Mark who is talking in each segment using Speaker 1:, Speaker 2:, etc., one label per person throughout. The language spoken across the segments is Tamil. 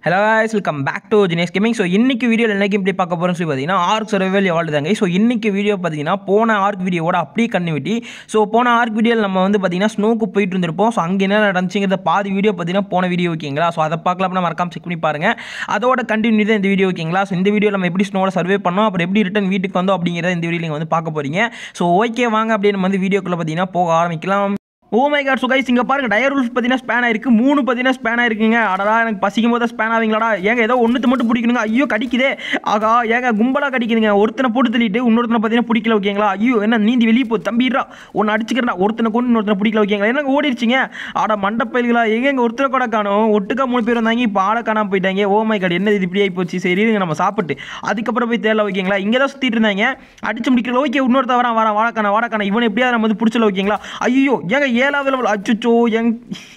Speaker 1: Hello guys welcome back to Jinesh gaming so இன்னைக்கு வீடியோவில் என்னைக்கு இப்படி பார்க்க போகிறோம்னு சொல்லி பார்த்தீங்கன்னா ஆர்க் சர்வைவல் எவால்டு தாங்க ஸோ இன்னைக்கு வீடியோ பார்த்தீங்கன்னா போன ஆர்க் வீடியோவோட அப்படியே கன்னிவிட்டி ஸோ போன ஆர்க் வீடியோவில் நம்ம வந்து பார்த்தீங்கன்னா ஸ்னோக்கு போயிட்டு இருந்திருப்போம் ஸோ அங்கே என்ன நடந்துச்சுங்கிறத பாதி வீடியோ பார்த்தீங்கன்னா போன வீடியோ ஓகேங்களா ஸோ அதை பார்க்கலாம்னா மறக்காம செக் பண்ணி பாருங்க அதோட கண்டினியூ தான் இந்த வீடியோ ஓகேங்களா ஸோ இந்த வீடியோ நம்ம எப்படி ஸ்னோட சர்வே பண்ணோம் அப்புறம் எப்படி ரிட்டன் வீட்டுக்கு வந்தோம் அப்படிங்கிறத இந்த வீடியோ நீங்கள் வந்து பார்க்க போறீங்க ஸோ ஓகே வாங்க அப்படியே நம்ம வந்து வீடியோக்குள்ளே பார்த்தீங்கன்னா போக ஆரம்பிக்கலாம் oh my god so guys இங்கே பாருங்க டயர் ரூல்ஸ் பார்த்தீங்கன்னா ஸ்பேன் ஆயிருக்கு மூணு பார்த்தீங்கன்னா ஸ்பேன் ஆயிருக்குங்க அடடா எனக்கு பசிக்கும் போது ஸ்பேன் ஆவீங்களாடா ஏங்க ஏதோ ஒன்றுத்து மட்டும் பிடிக்கணுங்க ஐயோ கடிக்குதே ஆகா ஏங்க கும்பலாக கடிக்குதுங்க ஒருத்தனை போட்டு தள்ளிட்டு இன்னொருத்தனை பார்த்தீங்கன்னா பிடிக்கல ஓகேங்களா ஐயோ என்ன நீந்தி வெளியே போ தம்பிடுறா ஒன்று அடிச்சுக்கிறா ஒருத்தனை கொண்டு இன்னொருத்தனை பிடிக்கல ஓகேங்களா என்னங்க ஓடிடுச்சிங்க ஆட மண்டப்பயில்களா எங்க எங்க ஒருத்தரை கூட காணும் ஒட்டுக்கா மூணு பேர் வந்தாங்க இப்போ ஆளை காணாம போயிட்டாங்க ஓ மை காட் என்ன இது இப்படி ஆகி போச்சு சரி இருங்க நம்ம சாப்பிட்டு அதுக்கப்புறம் போய் தேடல ஓகேங்களா இங்கே தான் சுற்றிட்டு இருந்தாங்க அடிச்சு முடிக்கல ஓகே இன்னொருத்த வரான் வரான் வாழக்கான வாழக்கான இவன் எப்படியாவது நம்ம வந்து பிடிச்சல ஓகேங்களா ஐயோ ஏங்க ஏழாவது லெவல் அச்சுச்சோ எங்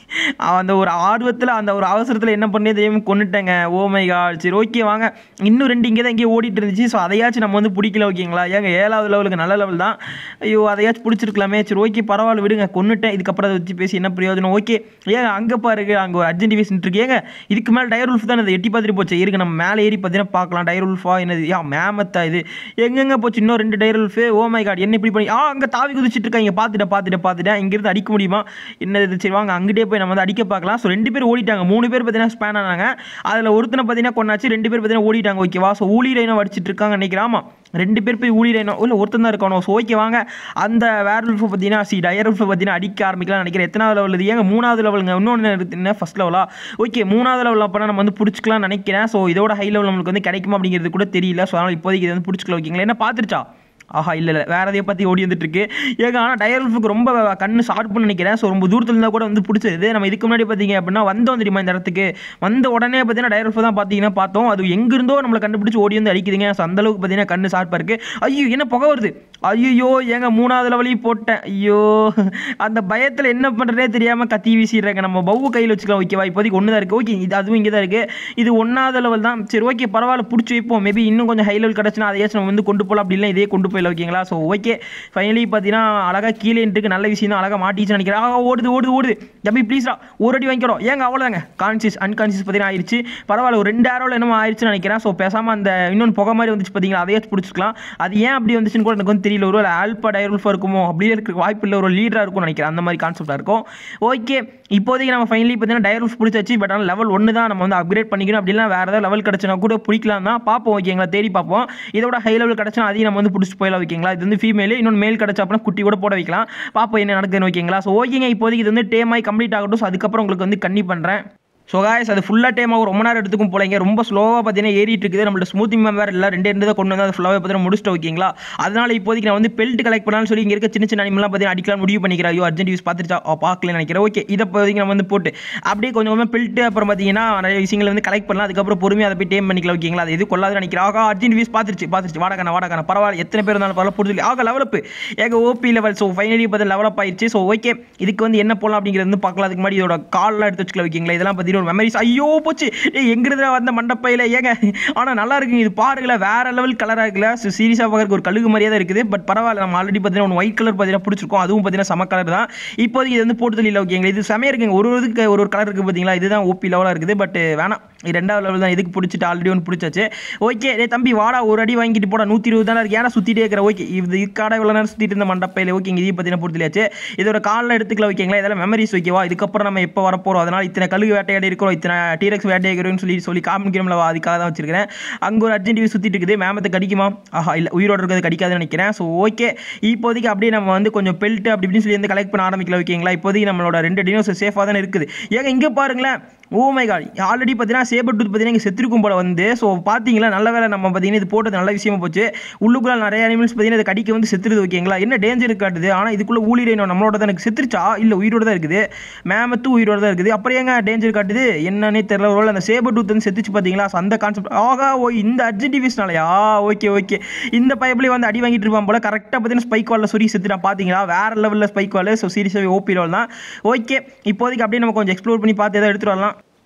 Speaker 1: அந்த ஒரு ஆர்வத்தில் அந்த ஒரு அவசரத்தில் என்ன பண்ணி தெரியாம கொண்டுட்டேங்க ஓ மை காட் சரி ஓகே வாங்க இன்னும் ரெண்டு இங்கே தான் இங்கே ஓடிட்டு இருந்துச்சு ஸோ அதையாச்சும் நம்ம வந்து பிடிக்கல ஓகேங்களா ஏங்க ஏழாவது லெவலுக்கு நல்ல லெவல் தான் ஐயோ அதையாச்சும் பிடிச்சிருக்கலாமே சரி ஓகே பரவாயில்ல விடுங்க கொண்டுட்டேன் இதுக்கப்புறம் அதை வச்சு பேசி என்ன பிரயோஜனம் ஓகே ஏங்க அங்கே பாருங்க அங்கே ஒரு அர்ஜென்ட் டிவிஷன் இருக்கு ஏங்க இதுக்கு மேலே டயர் உல்ஃப் தான் அதை எட்டி பார்த்துட்டு போச்சு இருக்கு நம்ம மேலே ஏறி பார்த்தீங்கன்னா பார்க்கலாம் டயர் உல்ஃபா என்னது யா மேமத்தா இது எங்கெங்க போச்சு இன்னும் ரெண்டு tier wolf oh my god என்ன இப்படி பண்ணி ஆ அங்கே தாவி குதிச்சிட்டு இருக்காங்க பார்த்துட்டேன் பார்த்துட்டேன் பார்த்துட்டேன் இங்கேருந்து அடிக்க முடியுமா என்ன இது சரி வாங்க அங்கிட்டே போய் நம்ம வந்து அடிக்க பார்க்கலாம் ஸோ ரெண்டு பேர் ஓடிட்டாங்க மூணு பேர் பார்த்தீங்கன்னா ஸ்பேன் ஆனாங்க அதில் ஒருத்தனை பார்த்தீங்கன்னா கொண்டாச்சு ரெண்டு பேர் பார்த்தீங்கன்னா ஓடிட்டாங்க ஓகேவா ஸோ ஊழி ரைனோ அடிச்சிட்டு இருக்காங்க நினைக்கிறேன் ஆமாம் ரெண்டு பேர் போய் ஊழி ரைனோ இல்லை ஒருத்தன் தான் இருக்கணும் ஸோ ஓகே வாங்க அந்த வேர் உல்ஃபை பார்த்தீங்கன்னா சி டயர் உல்ஃபை பார்த்தீங்கன்னா அடிக்க ஆரம்பிக்கலாம் நினைக்கிறேன் எத்தனாவது லெவல் இது ஏங்க மூணாவது லெவலுங்க இன்னொன்று என்ன ஃபஸ்ட் லெவலா ஓகே மூணாவது லெவலில் அப்போ நம்ம வந்து பிடிச்சிக்கலாம் நினைக்கிறேன் ஸோ இதோட ஹை லெவல் நம்மளுக்கு வந்து கிடைக்குமா அப்படிங்கிறது கூட தெரியல ஸோ அதனால் இப்போதைக்கு இது வந்து பிடிச்சிக்கலாம் ஓகேங்களா என்ன பார்த்துருச்சா ஆஹா இல்லை இல்லை வேறு எதையை பற்றி ஓடி வந்துட்டு இருக்கு ஏங்க ஆனால் டயர் உல்ஃபுக்கு ரொம்ப கண்ணு ஷார்ப்னு நினைக்கிறேன் ஸோ ரொம்ப தூரத்தில் இருந்தால் கூட வந்து பிடிச்சது நம்ம இதுக்கு முன்னாடி பார்த்தீங்க அப்படின்னா வந்தோம் தெரியுமா இந்த இடத்துக்கு வந்த உடனே பார்த்தீங்கன்னா டயர் உல்ஃபு தான் பார்த்தீங்கன்னா பார்த்தோம் அது எங்கிருந்தோ நம்மளை கண்டுபிடிச்சி ஓடி வந்து அடிக்குதுங்க ஸோ அந்தளவுக்கு பார்த்தீங்கன்னா கண்ணு ஷார்ப்பாக இருக்குது ஐயோ என்ன புகை வருது ஐயோ ஏங்க மூணாவது லெவலையும் போட்டேன் ஐயோ அந்த பயத்தில் என்ன பண்ணுறதே தெரியாமல் கத்தி வீசிடுறாங்க நம்ம பவு கையில் வச்சுக்கலாம் ஓகேவா இப்போதைக்கு ஒன்று தான் இருக்குது ஓகே இது அதுவும் இங்கே தான் இருக்குது இது ஒன்றாவது லெவல் தான் சரி ஓகே பரவாயில்ல பிடிச்சி வைப்போம் மேபி இன்னும் கொஞ்சம் ஹை லெவல் கிடச்சுன்னா அதையாச்சும் நம்ம வந்து கொண்டு போகலாம் அப்படி இல்லை இதே கொண்டு போயிடல ஓகேங்களா ஸோ ஓகே ஃபைனலி பார்த்தீங்கன்னா அழகாக கீழே இருக்கு நல்ல விஷயம் தான் அழகாக மாட்டிச்சு நினைக்கிறேன் ஆ ஓடுது ஓடுது ஓடுது தம்பி ப்ளீஸ்டா ஒரு அடி வாங்கிக்கிறோம் ஏங்க அவ்வளோதாங்க கான்சியஸ் அன்கான்சியஸ் பார்த்தீங்கன்னா ஆயிடுச்சு பரவாயில்ல ஒரு ரெண்டு ஆரோவில் என்னமோ ஆயிடுச்சுன்னு நினைக்கிறேன் ஸோ பேசாமல் அந்த இன்னொன்று புகை மாதிரி வந்துச்சு பார்த்தீங்களா அதையாச்சும் பிடிச்சிக்கலாம் அது ஏன் அப்படி வந்துச்சுன்னு கூட எனக்கு வந்து தெரியல ஒரு ஆல்பா டயர்ஃபாக இருக்குமோ அப்படியே இருக்க வாய்ப்பு இல்லை ஒரு லீடராக இருக்கும்னு நினைக்கிறேன் அந்த மாதிரி கான்செப்டாக இருக்கும் ஓகே இப்போதைக்கு நம்ம ஃபைனலி பார்த்தீங்கன்னா டயர்ஃப் பிடிச்சாச்சு பட் ஆனால் லெவல் ஒன்று தான் நம்ம வந்து அப்கிரேட் பண்ணிக்கணும் அப்படின்னா வேறு ஏதாவது லெவல் கிடச்சினா கூட பிடிக்கலாம் தான் பார்ப்போம் ஓகேங்களா தேடி பார்ப்போம் இதோட ஹை லெவல் கிடச்சா அதையும் நம்ம வந்து பிடிச்சி போயிடலாம் ஓகேங்களா இது வந்து ஃபீமேல் இன்னொன்று மேல் கிடச்சா அப்படின்னா குட்டி கூட போட வைக்கலாம் பார்ப்போம் என்ன நடக்குதுன்னு ஓகேங்களா ஸோ ஓகேங்க இப்போதைக்கு இது வந்து டேமாய் கம்ப்ளீட் ஆகட்டும் ஸோ அதுக்கப்புறம் உங்களுக்கு வந்து கண்ணி பண்ணுறேன் ஸோ காய்ஸ் அது ஃபுல்லாக டைம் ஆகும் ரொம்ப நேரம் எடுத்துக்கும் போலங்க ரொம்ப ஸ்லோவாக பார்த்தீங்கன்னா ஏறிட்டு இருக்குது நம்மளோட ஸ்மூத்திங் மெம்பர் இல்லை ரெண்டு ரெண்டு தான் கொண்டு வந்து அது ஃபுல்லாகவே பார்த்தீங்கன்னா முடிச்சுட்டு ஓகேங்களா அதனால இப்போதைக்கு நான் வந்து பெல்ட் கலெக்ட் பண்ணாலும் சொல்லி இங்கே இருக்க சின்ன சின்ன அனிமலாம் பார்த்தீங்கன்னா அடிக்கலாம் முடிவு பண்ணிக்கிறேன் ஐயோ அர்ஜென்ட் யூஸ் பார்த்துருச்சா பார்க்கல நினைக்கிறேன் ஓகே இதை இப்போதைக்கு நம்ம வந்து போட்டு அப்படியே கொஞ்சம் கொஞ்சமாக பெல்ட் அப்புறம் பார்த்தீங்கன்னா நிறைய விஷயங்களை வந்து கலெக்ட் பண்ணலாம் அதுக்கப்புறம் பொறுமையாக அதை போய் டேம் பண்ணிக்கலாம் ஓகேங்களா அது எது கொள்ளாது நினைக்கிறேன் ஆகா அர்ஜென்ட் யூஸ் பார்த்துருச்சு பார்த்துருச்சு வாடகான வாடகான பரவாயில்ல எத்தனை பேர் இருந்தாலும் பரவாயில்ல புரிஞ்சு ஆக லெவலப்பு ஏக ஓபி லெவல் ஸோ ஃபைனலி பார்த்து லெவலப் ஆயிடுச்சு ஸோ ஓகே இதுக்கு வந்து என்ன போகலாம் அப்படிங்கிறது வந்து பார்க்கலாம் அதுக்கு முன்னாடி இதோட கால்லாம் எடுத்து வச்சுக்கலாம் ஓகேங்களா இதெல்லாம் பார்த்தீங்கன்னா ஒரு மெமரிஸ் ஐயோ போச்சு ஏய் எங்கிருந்து வந்த மண்டப்பையில் ஏங்க ஆனால் நல்லா இருக்குங்க இது பாருங்களேன் வேற லெவல் கலராக இருக்குல்ல ஸோ சீரியஸாக பார்க்கறதுக்கு ஒரு கழுகு மாதிரியே தான் இருக்குது பட் பரவாயில்ல நம்ம ஆல்ரெடி பார்த்தீங்கன்னா ஒன்று ஒயிட் கலர் பார்த்தீங்கன்னா பிடிச்சிருக்கோம் அதுவும் பார்த்தீங்கன்னா சம கலர் தான் இப்போதைக்கு இது வந்து போட்டு தெரியல ஓகேங்களா இது செமையாக இருக்குங்க ஒரு ஒரு இதுக்கு ஒரு ஒரு கலர் இருக்குது பார்த்தீங்களா இதுதான் ஓபி லெவலாக இருக்குது பட் வேணாம் இது ரெண்டாவது லெவல் தான் இதுக்கு பிடிச்சிட்டு ஆல்ரெடி ஒன்று பிடிச்சாச்சு ஓகே டே தம்பி வாடா ஒரு அடி வாங்கிட்டு போடா நூற்றி இருபது தானே இருக்கு ஏன்னா சுற்றிட்டே இருக்கிற ஓகே இது இதுக்காட இவ்வளோ நேரம் சுற்றிட்டு இருந்த மண்டப்பையில் ஓகே இதையும் பார்த்தீங்கன்னா பொறுத்தலையாச்சு இதோட காலில் எடுத்துக்கலாம் ஓகேங்களா இதெல்லாம் மெமரிஸ் ஓகேவா இதுக்கப்புறம் நம்ம எப்போ வரப்போகிறோம் அதனால் இத்தனை கழுகு வேட்டையாடி இருக்கிறோம் இத்தனை டீரெக்ஸ் வேட்டையாடுறோம்னு சொல்லி சொல்லி காமிக்கிறோம்ல அதுக்காக தான் வச்சிருக்கிறேன் அங்கே ஒரு அர்ஜென்ட் டிவி சுற்றிட்டு இருக்குது மேமத்தை கடிக்குமா ஆஹா இல்லை உயிரோடு இருக்கிறது கடிக்காதுன்னு நினைக்கிறேன் ஸோ ஓகே இப்போதைக்கு அப்படியே நம்ம வந்து கொஞ்சம் பெல்ட் அப்படி இப்படின்னு சொல்லி வந்து கலெக்ட் பண்ண ஆரம்பிக்கல ஓகேங்களா இப்போதைக்கு நம்மளோட ரெண்டு டினோஸ் சேஃபாக தானே இருக்குது ஏங்க இங்கே பாருங்களேன் ஓ மை காட் ஆல்ரெடி பார்த்தீங்கன்னா சேபர் டூத் பார்த்தீங்கன்னா இங்கே செத்துருக்கும் போல வந்து ஸோ பார்த்தீங்களா நல்ல வேலை நம்ம பார்த்தீங்கன்னா இது போட்டது நல்ல விஷயமா போச்சு உள்ளுக்குள்ள நிறைய அனிமல்ஸ் பார்த்தீங்கன்னா இது கடிக்க வந்து செத்துருது ஓகேங்களா என்ன டேஞ்சர் காட்டுது ஆனால் இதுக்குள்ள ஊழியர் நம்மளோட தான் எனக்கு செத்துருச்சா இல்லை உயிரோட தான் இருக்குது மேமத்து உயிரோட தான் இருக்குது அப்புறம் ஏங்க டேஞ்சர் காட்டுது என்னன்னே தெரியல ஒரு அந்த சேபர் டூத் வந்து செத்துச்சு பார்த்தீங்களா ஸோ அந்த கான்செப்ட் ஆகா ஓ இந்த அர்ஜென்டிவிஸ்னாலயா ஓகே ஓகே இந்த பைப்லேயே வந்து அடி வாங்கிட்டு இருப்பான் போல கரெக்டாக பார்த்தீங்கன்னா ஸ்பைக் வாலில் சொல்லி செத்துட்டான் பார்த்தீங்களா வேற லெவலில் ஸ்பைக் வால் ஸோ சீரியஸாகவே ஓபி லெவல் தான் ஓகே இப்போதைக்கு அப்படியே நம்ம கொஞ்சம் எக்ஸ்ப்ளோர் பண்ணி பார்த்து எதாவது எடுத்துகிட்டு வரலாம்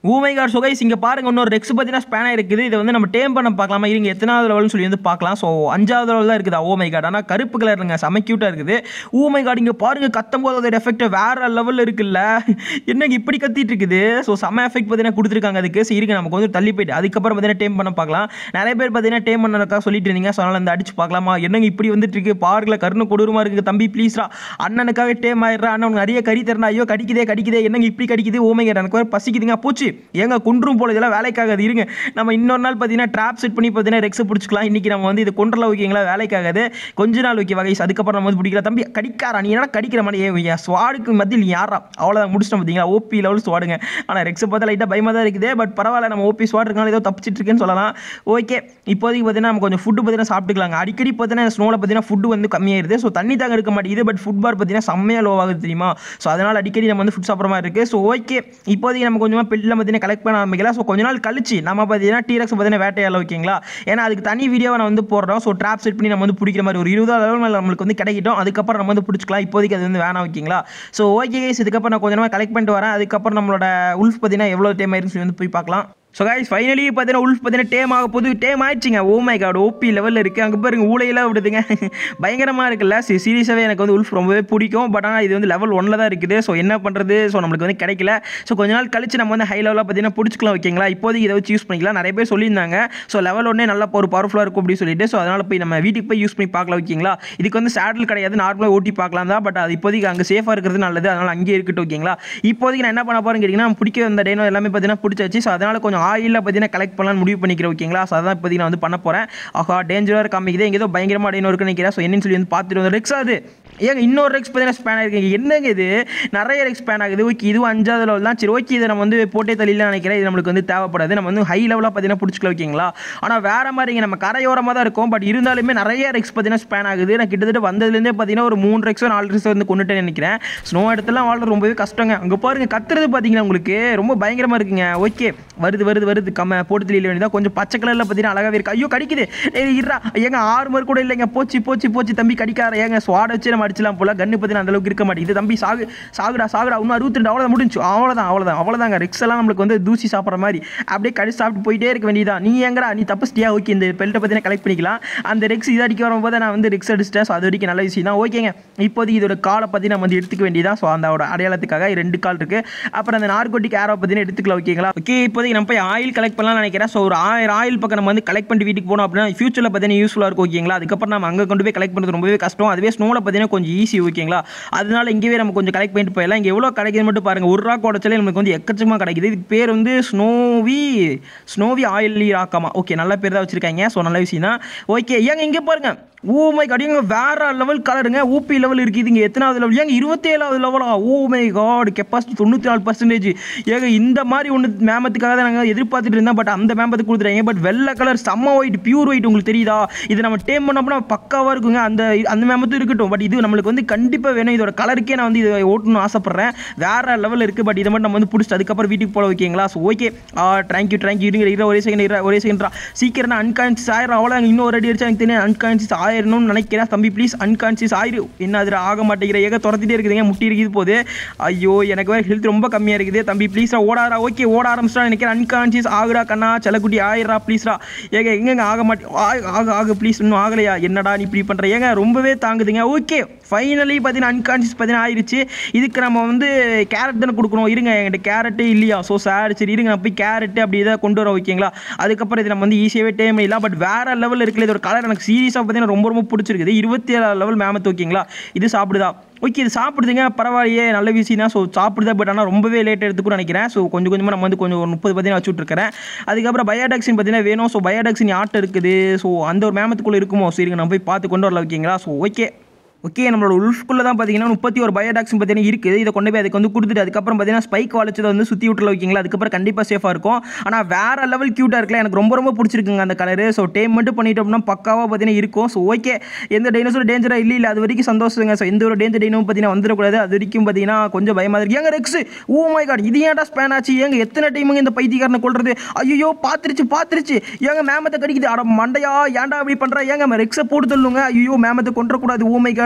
Speaker 1: ஊமை கார்டு சுகைஸ் இங்கே பாருங்க இன்னொரு ரெக்ஸ் பார்த்தீங்கன்னா ஸ்பேன் இருக்குது இதை வந்து நம்ம டேம் பண்ண பார்க்கலாமா இருங்க எத்தனாவது லெவல்னு சொல்லி வந்து பார்க்கலாம் ஸோ அஞ்சாவது லெவல் தான் இருக்குது ஓமை கார்டு ஆனால் கருப்பு கலருங்க செம க்யூட்டாக இருக்குது ஊமை கார்டு இங்கே பாருங்க கத்தும் போது அதோட எஃபெக்ட் வேற லெவலில் இருக்குல்ல என்னங்க இப்படி கத்திட்டு இருக்குது ஸோ செம எஃபெக்ட் பார்த்தீங்கன்னா கொடுத்துருக்காங்க அதுக்கு சரி இருங்க நமக்கு வந்து தள்ளி போயிட்டு அதுக்கப்புறம் பார்த்தீங்கன்னா டேம் பண்ண பார்க்கலாம் நிறைய பேர் பார்த்தீங்கன்னா டேம் பண்ணறக்கா சொல்லிட்டு இருந்தீங்க ஸோ அதனால் வந்து அடிச்சு பார்க்கலாமா என்னங்க இப்படி வந்துட்டு இருக்கு பார்க்கல கருணு கொடூரமாக இருக்குது தம்பி ப்ளீஸ்ரா அண்ணனுக்காக டேம் ஆயிடுறா அண்ணன் உனக்கு நிறைய கறி தரணும் ஐயோ கடிக்குதே கடிக்குதே என்னங்க இப்படி கடிக்குது ஓமை கார்டு எனக்கு வேறு பசிக்குதுங்க பூச்சி ஏங்க குன்றும் போல இதெல்லாம் வேலைக்காகாது இருங்க நம்ம இன்னொரு நாள் பார்த்தீங்கன்னா ட்ராப் செட் பண்ணி பார்த்தீங்கன்னா ரெக்ஸ் பிடிச்சிக்கலாம் இன்றைக்கி நம்ம வந்து இது கொண்டுல வைக்கிங்களா வேலைக்காகாது கொஞ்ச நாள் வைக்க வகை அதுக்கப்புறம் நம்ம வந்து பிடிக்கல தம்பி கடிக்காரா நீ என்ன கடிக்கிற மாதிரி ஏ ஸ்வாடுக்கு மத்தியில் யாரா அவ்வளோதான் முடிச்சிட்டோம் பார்த்தீங்களா ஓபி லெவல் ஸ்வாடுங்க ஆனால் ரெக்ஸை பார்த்தா லைட்டாக பயமாக தான் இருக்குது பட் பரவாயில்ல நம்ம ஓபி ஸ்வாட் இருக்கனால ஏதோ தப்பிச்சிட்டு இருக்கேன்னு சொல்லலாம் ஓகே இப்போதைக்கு பார்த்தீங்கன்னா நம்ம கொஞ்சம் ஃபுட்டு பார்த்தீங்கன்னா சாப்பிட்டுக்கலாங்க அடிக்கடி பார்த்தீங்கன்னா ஸ்னோவில் பார்த்தீங்கன்னா ஃபுட்டு வந்து கம்மியாயிருது ஸோ தண்ணி தாங்க இருக்க மாட்டேங்குது பட் ஃபுட் பார் பார்த்தீங்கன்னா செம்மையாக லோ ஆகுது தெரியுமா ஸோ அதனால் அடிக்கடி நம்ம வந்து ஃபுட் சாப்பிட்ற மாதிரி இருக்குது ஸோ ஓகே இப்போதைக்கு நம்ம கொஞ்சமாக பெல்லில் பார்த்தீங்கன்னா கலெக்ட் பண்ண ஆரம்பிக்கலாம் ஸோ கொஞ்ச நாள் கழிச்சு நம்ம பார்த்தீங்கன்னா டீரக்ஸ் பார்த்தீங்கன்னா வேட்டையால ஓகேங்களா ஏன்னா அதுக்கு தனி வீடியோவை நான் வந்து போடுறோம் ஸோ ட்ராப் செட் பண்ணி நம்ம வந்து பிடிக்கிற மாதிரி ஒரு இருபதாவது லெவல் மேலே நம்மளுக்கு வந்து கிடைக்கட்டும் அதுக்கப்புறம் நம்ம வந்து பிடிச்சிக்கலாம் இப்போதைக்கு அது வந்து வேணாம் ஓகேங்களா ஸோ ஓகே கைஸ் இதுக்கப்புறம் நான் கொஞ்ச நாள் கலெக்ட் பண்ணிட்டு வரேன் அதுக்கப்புறம் நம்மளோட உல்ஃப் பார்த்தீங்கன்னா எவ்வளோ டைம் ஆயிருன்னு சொல்லி வந்து போய் பார்க்கலாம் ஸோ கைஸ் ஃபைனலி பார்த்தீங்கன்னா உல்ஃப் பார்த்தீங்கன்னா டேம் ஆக போது டேம் ஆயிடுச்சுங்க ஓ மை காட் ஓபி லெவலில் இருக்குது அங்கே பாருங்க ஊழையெல்லாம் விடுதுங்க பயங்கரமாக இருக்குல்ல சி சீரியஸாகவே எனக்கு வந்து உல்ஃப் ரொம்பவே பிடிக்கும் பட் ஆனால் இது வந்து லெவல் ஒன்னில் தான் இருக்குது ஸோ என்ன பண்ணுறது ஸோ நம்மளுக்கு வந்து கிடைக்கல ஸோ கொஞ்ச நாள் கழிச்சு நம்ம வந்து ஹை லெவலாக பார்த்தீங்கன்னா பிடிச்சிக்கலாம் ஓகேங்களா இப்போதைக்கு இதை வச்சு யூஸ் பண்ணிக்கலாம் நிறைய பேர் சொல்லியிருந்தாங்க ஸோ லெவல் ஒன்னே நல்லா ஒரு பவர்ஃபுல்லாக இருக்கும் அப்படின்னு சொல்லிட்டு ஸோ அதனால் போய் நம்ம வீட்டுக்கு போய் யூஸ் பண்ணி பார்க்கலாம் ஓகேங்களா இதுக்கு வந்து சேடல் கிடையாது நார்மலாக ஓட்டி பார்க்கலாம் தான் பட் அது இப்போதைக்கு அங்கே சேஃபாக இருக்கிறது நல்லது அதனால் அங்கேயே இருக்கட்டும் ஓகேங்களா இப்போதைக்கு நான் என்ன பண்ண போகிறேன்னு கேட்டிங்கன்னா நம்ம பிடிக்க வந்த டேனோ எல்லாமே பார்த்தீங்கன்னா பிடிச்சாச்சு ஸோ அதனால் கொஞ்சம் ஆயிலில் பார்த்தீங்கன்னா கலெக்ட் பண்ணலாம்னு முடிவு பண்ணிக்கிறேன் ஓகேங்களா ஸோ அதான் இப்போதைக்கு நான் வந்து பண்ண போகிறேன் ஆஹா டேஞ்சராக காமிக்குது எங்கேயோ பயங்கரமாக டேனோ இருக்குன்னு நினைக்கிறேன் ஸோ என்னன்னு சொல்லி வந்து பார்த்துட்டு வந்து ரெக்ஸ் ஆகுது ஏங்க இன்னொரு ரெக்ஸ் பார்த்தீங்கன்னா ஸ்பேன் ஆகிருக்கு என்னங்க இது நிறைய ரெக்ஸ் ஸ்பேன் ஆகுது ஓகே இதுவும் அஞ்சாவது லெவல் தான் சரி ஓகே இதை நம்ம வந்து போட்டே தள்ளிலாம் நினைக்கிறேன் இது நம்மளுக்கு வந்து தேவைப்படாது நம்ம வந்து ஹை லெவலாக பார்த்தீங்கன்னா பிடிச்சிக்கலாம் ஓகேங்களா ஆனால் வேற மாதிரிங்க நம்ம கரையோரமாக தான் இருக்கும் பட் இருந்தாலுமே நிறைய ரெக்ஸ் பார்த்தீங்கன்னா ஸ்பேன் ஆகுது நான் கிட்டத்தட்ட வந்ததுலேருந்தே பார்த்தீங்கன்னா ஒரு மூணு ரெக்ஸோ நாலு ரெக்ஸோ வந்து கொண்டுட்டேன்னு நினைக்கிறேன் ஸ்னோ இடத்துலாம் வாழ்றது ரொம்பவே கஷ்டங்க அங்கே பாருங்க கத்துறது பார்த்தீங்கன்னா உங்களுக்கு ரொம்ப பயங்கரமாக இருக்குங்க ஓகே வருது வருது வருது கம்ம போட்டு தெரியல வேண்டியதான் கொஞ்சம் பச்சை கலரில் பார்த்தீங்கன்னா அழகாவே இருக்கு ஐயோ கடிக்குது ஏய் இருடா ஏங்க ஆறு மார்க் கூட இல்லைங்க போச்சு போச்சு போச்சு தம்பி கடிக்கார ஏங்க ஸ்வாட வச்சு நம்ம அடிச்சலாம் போல கன்று பார்த்தீங்கன்னா அந்த அளவுக்கு இருக்க மாட்டேங்குது தம்பி சாகு சாகுடா சாகுடா இன்னும் அறுபத்தி ரெண்டு அவ்வளோதான் முடிஞ்சு அவ்வளோதான் அவ்வளோதான் அவ்வளோதாங்க ரெக்ஸ் எல்லாம் நம்மளுக்கு வந்து தூசி சாப்பிட்ற மாதிரி அப்படியே கடிச்சு சாப்பிட்டு போயிட்டே இருக்க வேண்டியதான் நீ எங்கடா நீ தப்பிச்சிட்டியா ஓகே இந்த பெல்ட்டை பார்த்தீங்கன்னா கலெக்ட் பண்ணிக்கலாம் அந்த ரெக்ஸ் இது அடிக்க வரும்போது நான் வந்து ரெக்ஸ் அடிச்சிட்டேன் ஸோ அது வரைக்கும் நல்ல விஷயம் தான் ஓகேங்க இப்போதைக்கு இதோட காலை பற்றி நம்ம வந்து எடுத்துக்க வேண்டியதான் ஸோ அந்த அடையாளத்துக்காக ரெண்டு கால் இருக்கு அப்புறம் அந்த நார்கோட்டிக் ஏரோ பார்த்தீங்கன்னா எடுத்துக்கலாம் ஓகேங்களா ஓகே இப்போதைக்கு நம்ம போய் ஆயில் கலெக்ட் பண்ணலாம் நினைக்கிறேன் ஸோ ஒரு ஆயிரம் ஆயில் பக்கம் நம்ம வந்து கலெக்ட் பண்ணிட்டு வீட்டுக்கு போனோம் அப்படின்னா ஃபியூச்சரில் பார்த்தீங்கன்னா யூஸ்ஃபுல்லாக இருக்கும் ஓகேங்களா அதுக்கப்புறம் நம்ம அங்கே கொண்டு போய் கலெக்ட் பண்ணுறது ரொம்பவே கஷ்டம் அதுவே ஸ்னோவில் பார்த்தீங்கன்னா கொஞ்சம் ஈஸி ஓகேங்களா அதனால இங்கேயே நம்ம கொஞ்சம் கலெக்ட் பண்ணிட்டு போயிடலாம் இங்கே எவ்வளோ கிடைக்குது மட்டும் பாருங்க ஒரு ராக் உடச்சாலே நமக்கு வந்து எக்கச்சக்கமாக கிடைக்குது இதுக்கு பேர் வந்து ஸ்னோவி ஸ்னோவி ஆயிலி ராக்காமா ஓகே நல்ல பேர் தான் வச்சிருக்காங்க ஸோ நல்ல விஷயம் தான் ஓகே ஏங்க இங்கே பாருங்க ஓ மை காட் ஏங்க வேற லெவல் கலருங்க ஊபி லெவல் இருக்குது இங்கே எத்தனாவது லெவல் ஏங்க இருபத்தேழாவது லெவலா ஓ மை காட் கெப்பாசிட்டி தொண்ணூற்றி நாலு பர்சன்டேஜ் ஏங்க இந்த மாதிரி ஒன்று மேமத்துக்காக தான் நாங்கள் எதிர்பார்த்துட்டு இருந்தோம் பட் அந்த மேமத்துக்கு கொடுத்துறாங்க பட் வெள்ளை கலர் செம்ம ஒயிட் பியூர் ஒயிட் உங்களுக்கு தெரியுதா இது நம்ம டேம் பண்ணப்போ பக்காவாக இருக்குங்க அந்த அந்த மேமத்தும் இருக்கட்டும் பட் இது நம்மளுக்கு வந்து கண்டிப்பாக வேணும் இதோட கலருக்கே நான் வந்து இதை ஓட்டணும்னு ஆசைப்பட்றேன் வேற லெவல் இருக்குது பட் இதை மட்டும் நம்ம வந்து பிடிச்சிட்டு அதுக்கப்புறம் வீட்டுக்கு போல ஓகேங்களா ஸோ ஓகே தேங்க்யூ தேங்க்யூ இருங்க இரு ஒரே செகண்ட் இரு ஒரே செகண்ட்ரா சீக்கிரம் அன்கான்சியஸ் ஆயிரம் அவ்வளோ இன்னும் ஒரு அடி அடிச்சா எனக்கு தெரியும் அன்கான்சியஸ் ஆயிரணும்னு நினைக்கிறேன் தம்பி ப்ளீஸ் அன்கான்சியஸ் ஆயிரு என்ன அதில் ஆக மாட்டேங்கிற ஏக துரத்திட்டே இருக்குதுங்க முட்டி இருக்குது போது ஐயோ எனக்கு வேறு ஹெல்த் ரொம்ப கம்மியாக இருக்குது தம்பி ப்ளீஸ்ரா ஓடாரா ஓகே ஓட ஆரம்பிச்சிட்டா நினைக்கிறேன் அன்கான்சியஸ் ஆகுடா கண்ணா செல்லக்குட்டி ஆயிரா ப்ளீஸ்ரா ஏங்க எங்கெங்க ஆக மாட்டே ஆ- ஆக ஆக ப்ளீஸ் இன்னும் ஆகலையா என்னடா நீ இப்படி பண்ணுற ஏங்க ரொம்பவே தாங்குதுங்க ஓகே ஃபைனலி பார்த்தீங்கன்னா அன்கான்சியஸ் பார்த்தீங்கன்னா ஆயிருச்சு இதுக்கு நம்ம வந்து கேரட் தானே கொடுக்கணும் இருங்க என்கிட்ட கேரட்டே இல்லையா ஸோ சார் சரி இருங்க நான் போய் கேரட்டு அப்படி இதை கொண்டு வரோம் ஓகேங்களா அதுக்கப்புறம் இது நம்ம வந்து ஈஸியாகவே டேம் பண்ணிடலாம் பட் வேற லெவலில் இருக்குல்ல இதோட கலர் எனக்கு சீரியஸாக பார்த்தீங்கன்னா ரொம்ப ரொம்ப பிடிச்சிருக்குது இருபத்தி ஏழாவது லெவல் மேமத்து ஓகேங்களா இது சாப்பிடுதா ஓகே இது சாப்பிடுதுங்க பரவாயில்லையே நல்ல விஷயம் தான் ஸோ சாப்பிடுதா பட் ஆனால் ரொம்பவே லேட் எடுத்துக்கும் நினைக்கிறேன் ஸோ கொஞ்சம் கொஞ்சமாக நம்ம வந்து கொஞ்சம் ஒரு முப்பது பார்த்தீங்கன்னா வச்சு விட்ருக்கிறேன் அதுக்கப்புறம் பயோடாக்சின் பார்த்தீங்கன்னா வேணும் ஸோ பயோடாக்சின் ஆட்டை இருக்குது ஸோ அந்த ஒரு மேமத்துக்குள்ளே இருக்குமோ சரிங்க நம்ம போய் பார்த்து கொண்டு வரலாம் ஓகேங்களா ஸோ ஓகே ஓகே நம்மளோட உல்ஃப்குள்ளே தான் பார்த்தீங்கன்னா முப்பத்தி ஒரு பயோடாக்சின் பார்த்தீங்கன்னா இருக்குது இதை கொண்டு போய் அதுக்கு வந்து கொடுத்துட்டு அதுக்கப்புறம் பார்த்தீங்கன்னா ஸ்பைக் வளைச்சதை வந்து சுற்றி விட்டுல வைக்கிங்களா அதுக்கப்புறம் கண்டிப்பாக சேஃபாக இருக்கும் ஆனால் வேற லெவல் க்யூட்டாக இருக்குல்ல எனக்கு ரொம்ப ரொம்ப பிடிச்சிருக்குங்க அந்த கலரு ஸோ டேம் மட்டும் பண்ணிட்டோம்னா பக்காவாக பார்த்தீங்கன்னா இருக்கும் ஸோ ஓகே எந்த டைனோசர் டேஞ்சராக இல்லை இல்லை அது வரைக்கும் சந்தோஷங்க ஸோ எந்த ஒரு டேஞ்சர் டைனும் பார்த்தீங்கன்னா வந்துடக்கூடாது அது வரைக்கும் பார்த்தீங்கன்னா கொஞ்சம் பயமாக இருக்கு ஏங்க ரெக்ஸ் ஓ மை காட் இது ஏன்டா ஸ்பேன் ஆச்சு ஏங்க எத்தனை டைமுங்க இந்த பைத்தியக்காரனை கொள்றது ஐயோ பார்த்துருச்சு பார்த்துருச்சு ஏங்க மேமத்தை கடிக்குது அட மண்டையா ஏன்டா இப்படி பண்ணுறா ஏங்க ரெக்ஸை போட்டு தள்ளுங்க ஐயோ மேமத்தை கொண்டுறக்கூடாது oh my god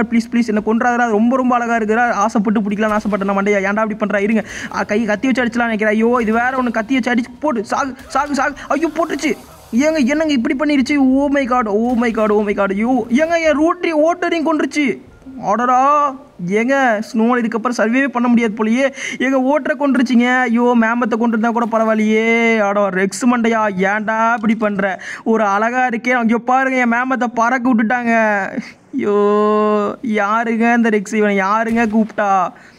Speaker 1: please please என்ன கொன்றாதரா ரொம்ப ரொம்ப அழகாக இருக்குறா ஆசைப்பட்டு பிடிக்கலாம்னு ஆசைப்பட்டேன் மண்டையா ஏன்டா அப்படி பண்ணுறா இருங்க ஆ, கை கத்தி வச்சு அடிச்சலாம் நினைக்கிறேன் ஐயோ இது வேற ஒன்று கத்தி வச்சு அடிச்சு போடு சாகு சாகு சாகு ஐயோ போட்டுருச்சு ஏங்க என்னங்க இப்படி பண்ணிருச்சு oh my god oh my god oh my god ஐயோ ஏங்க என் ரோட்டரி ஓட்டரையும் கொண்டுருச்சு ஆடரா ஏங்க ஸ்னோவில் இதுக்கப்புறம் சர்வேவே பண்ண முடியாது போலயே எங்க ஓட்டரை கொண்டுருச்சிங்க ஐயோ மேம்பத்தை கொண்டு கூட பரவாயில்லையே ஆடா ரெக்ஸ் மண்டையா ஏன்டா இப்படி பண்ணுற ஒரு அழகா இருக்கே அங்கே பாருங்க என் மேம்பத்தை பறக்க விட்டுட்டாங்க ஐயோ யாருங்க இந்த ரெக்ஸ் இவனை யாருங்க கூப்பிட்டா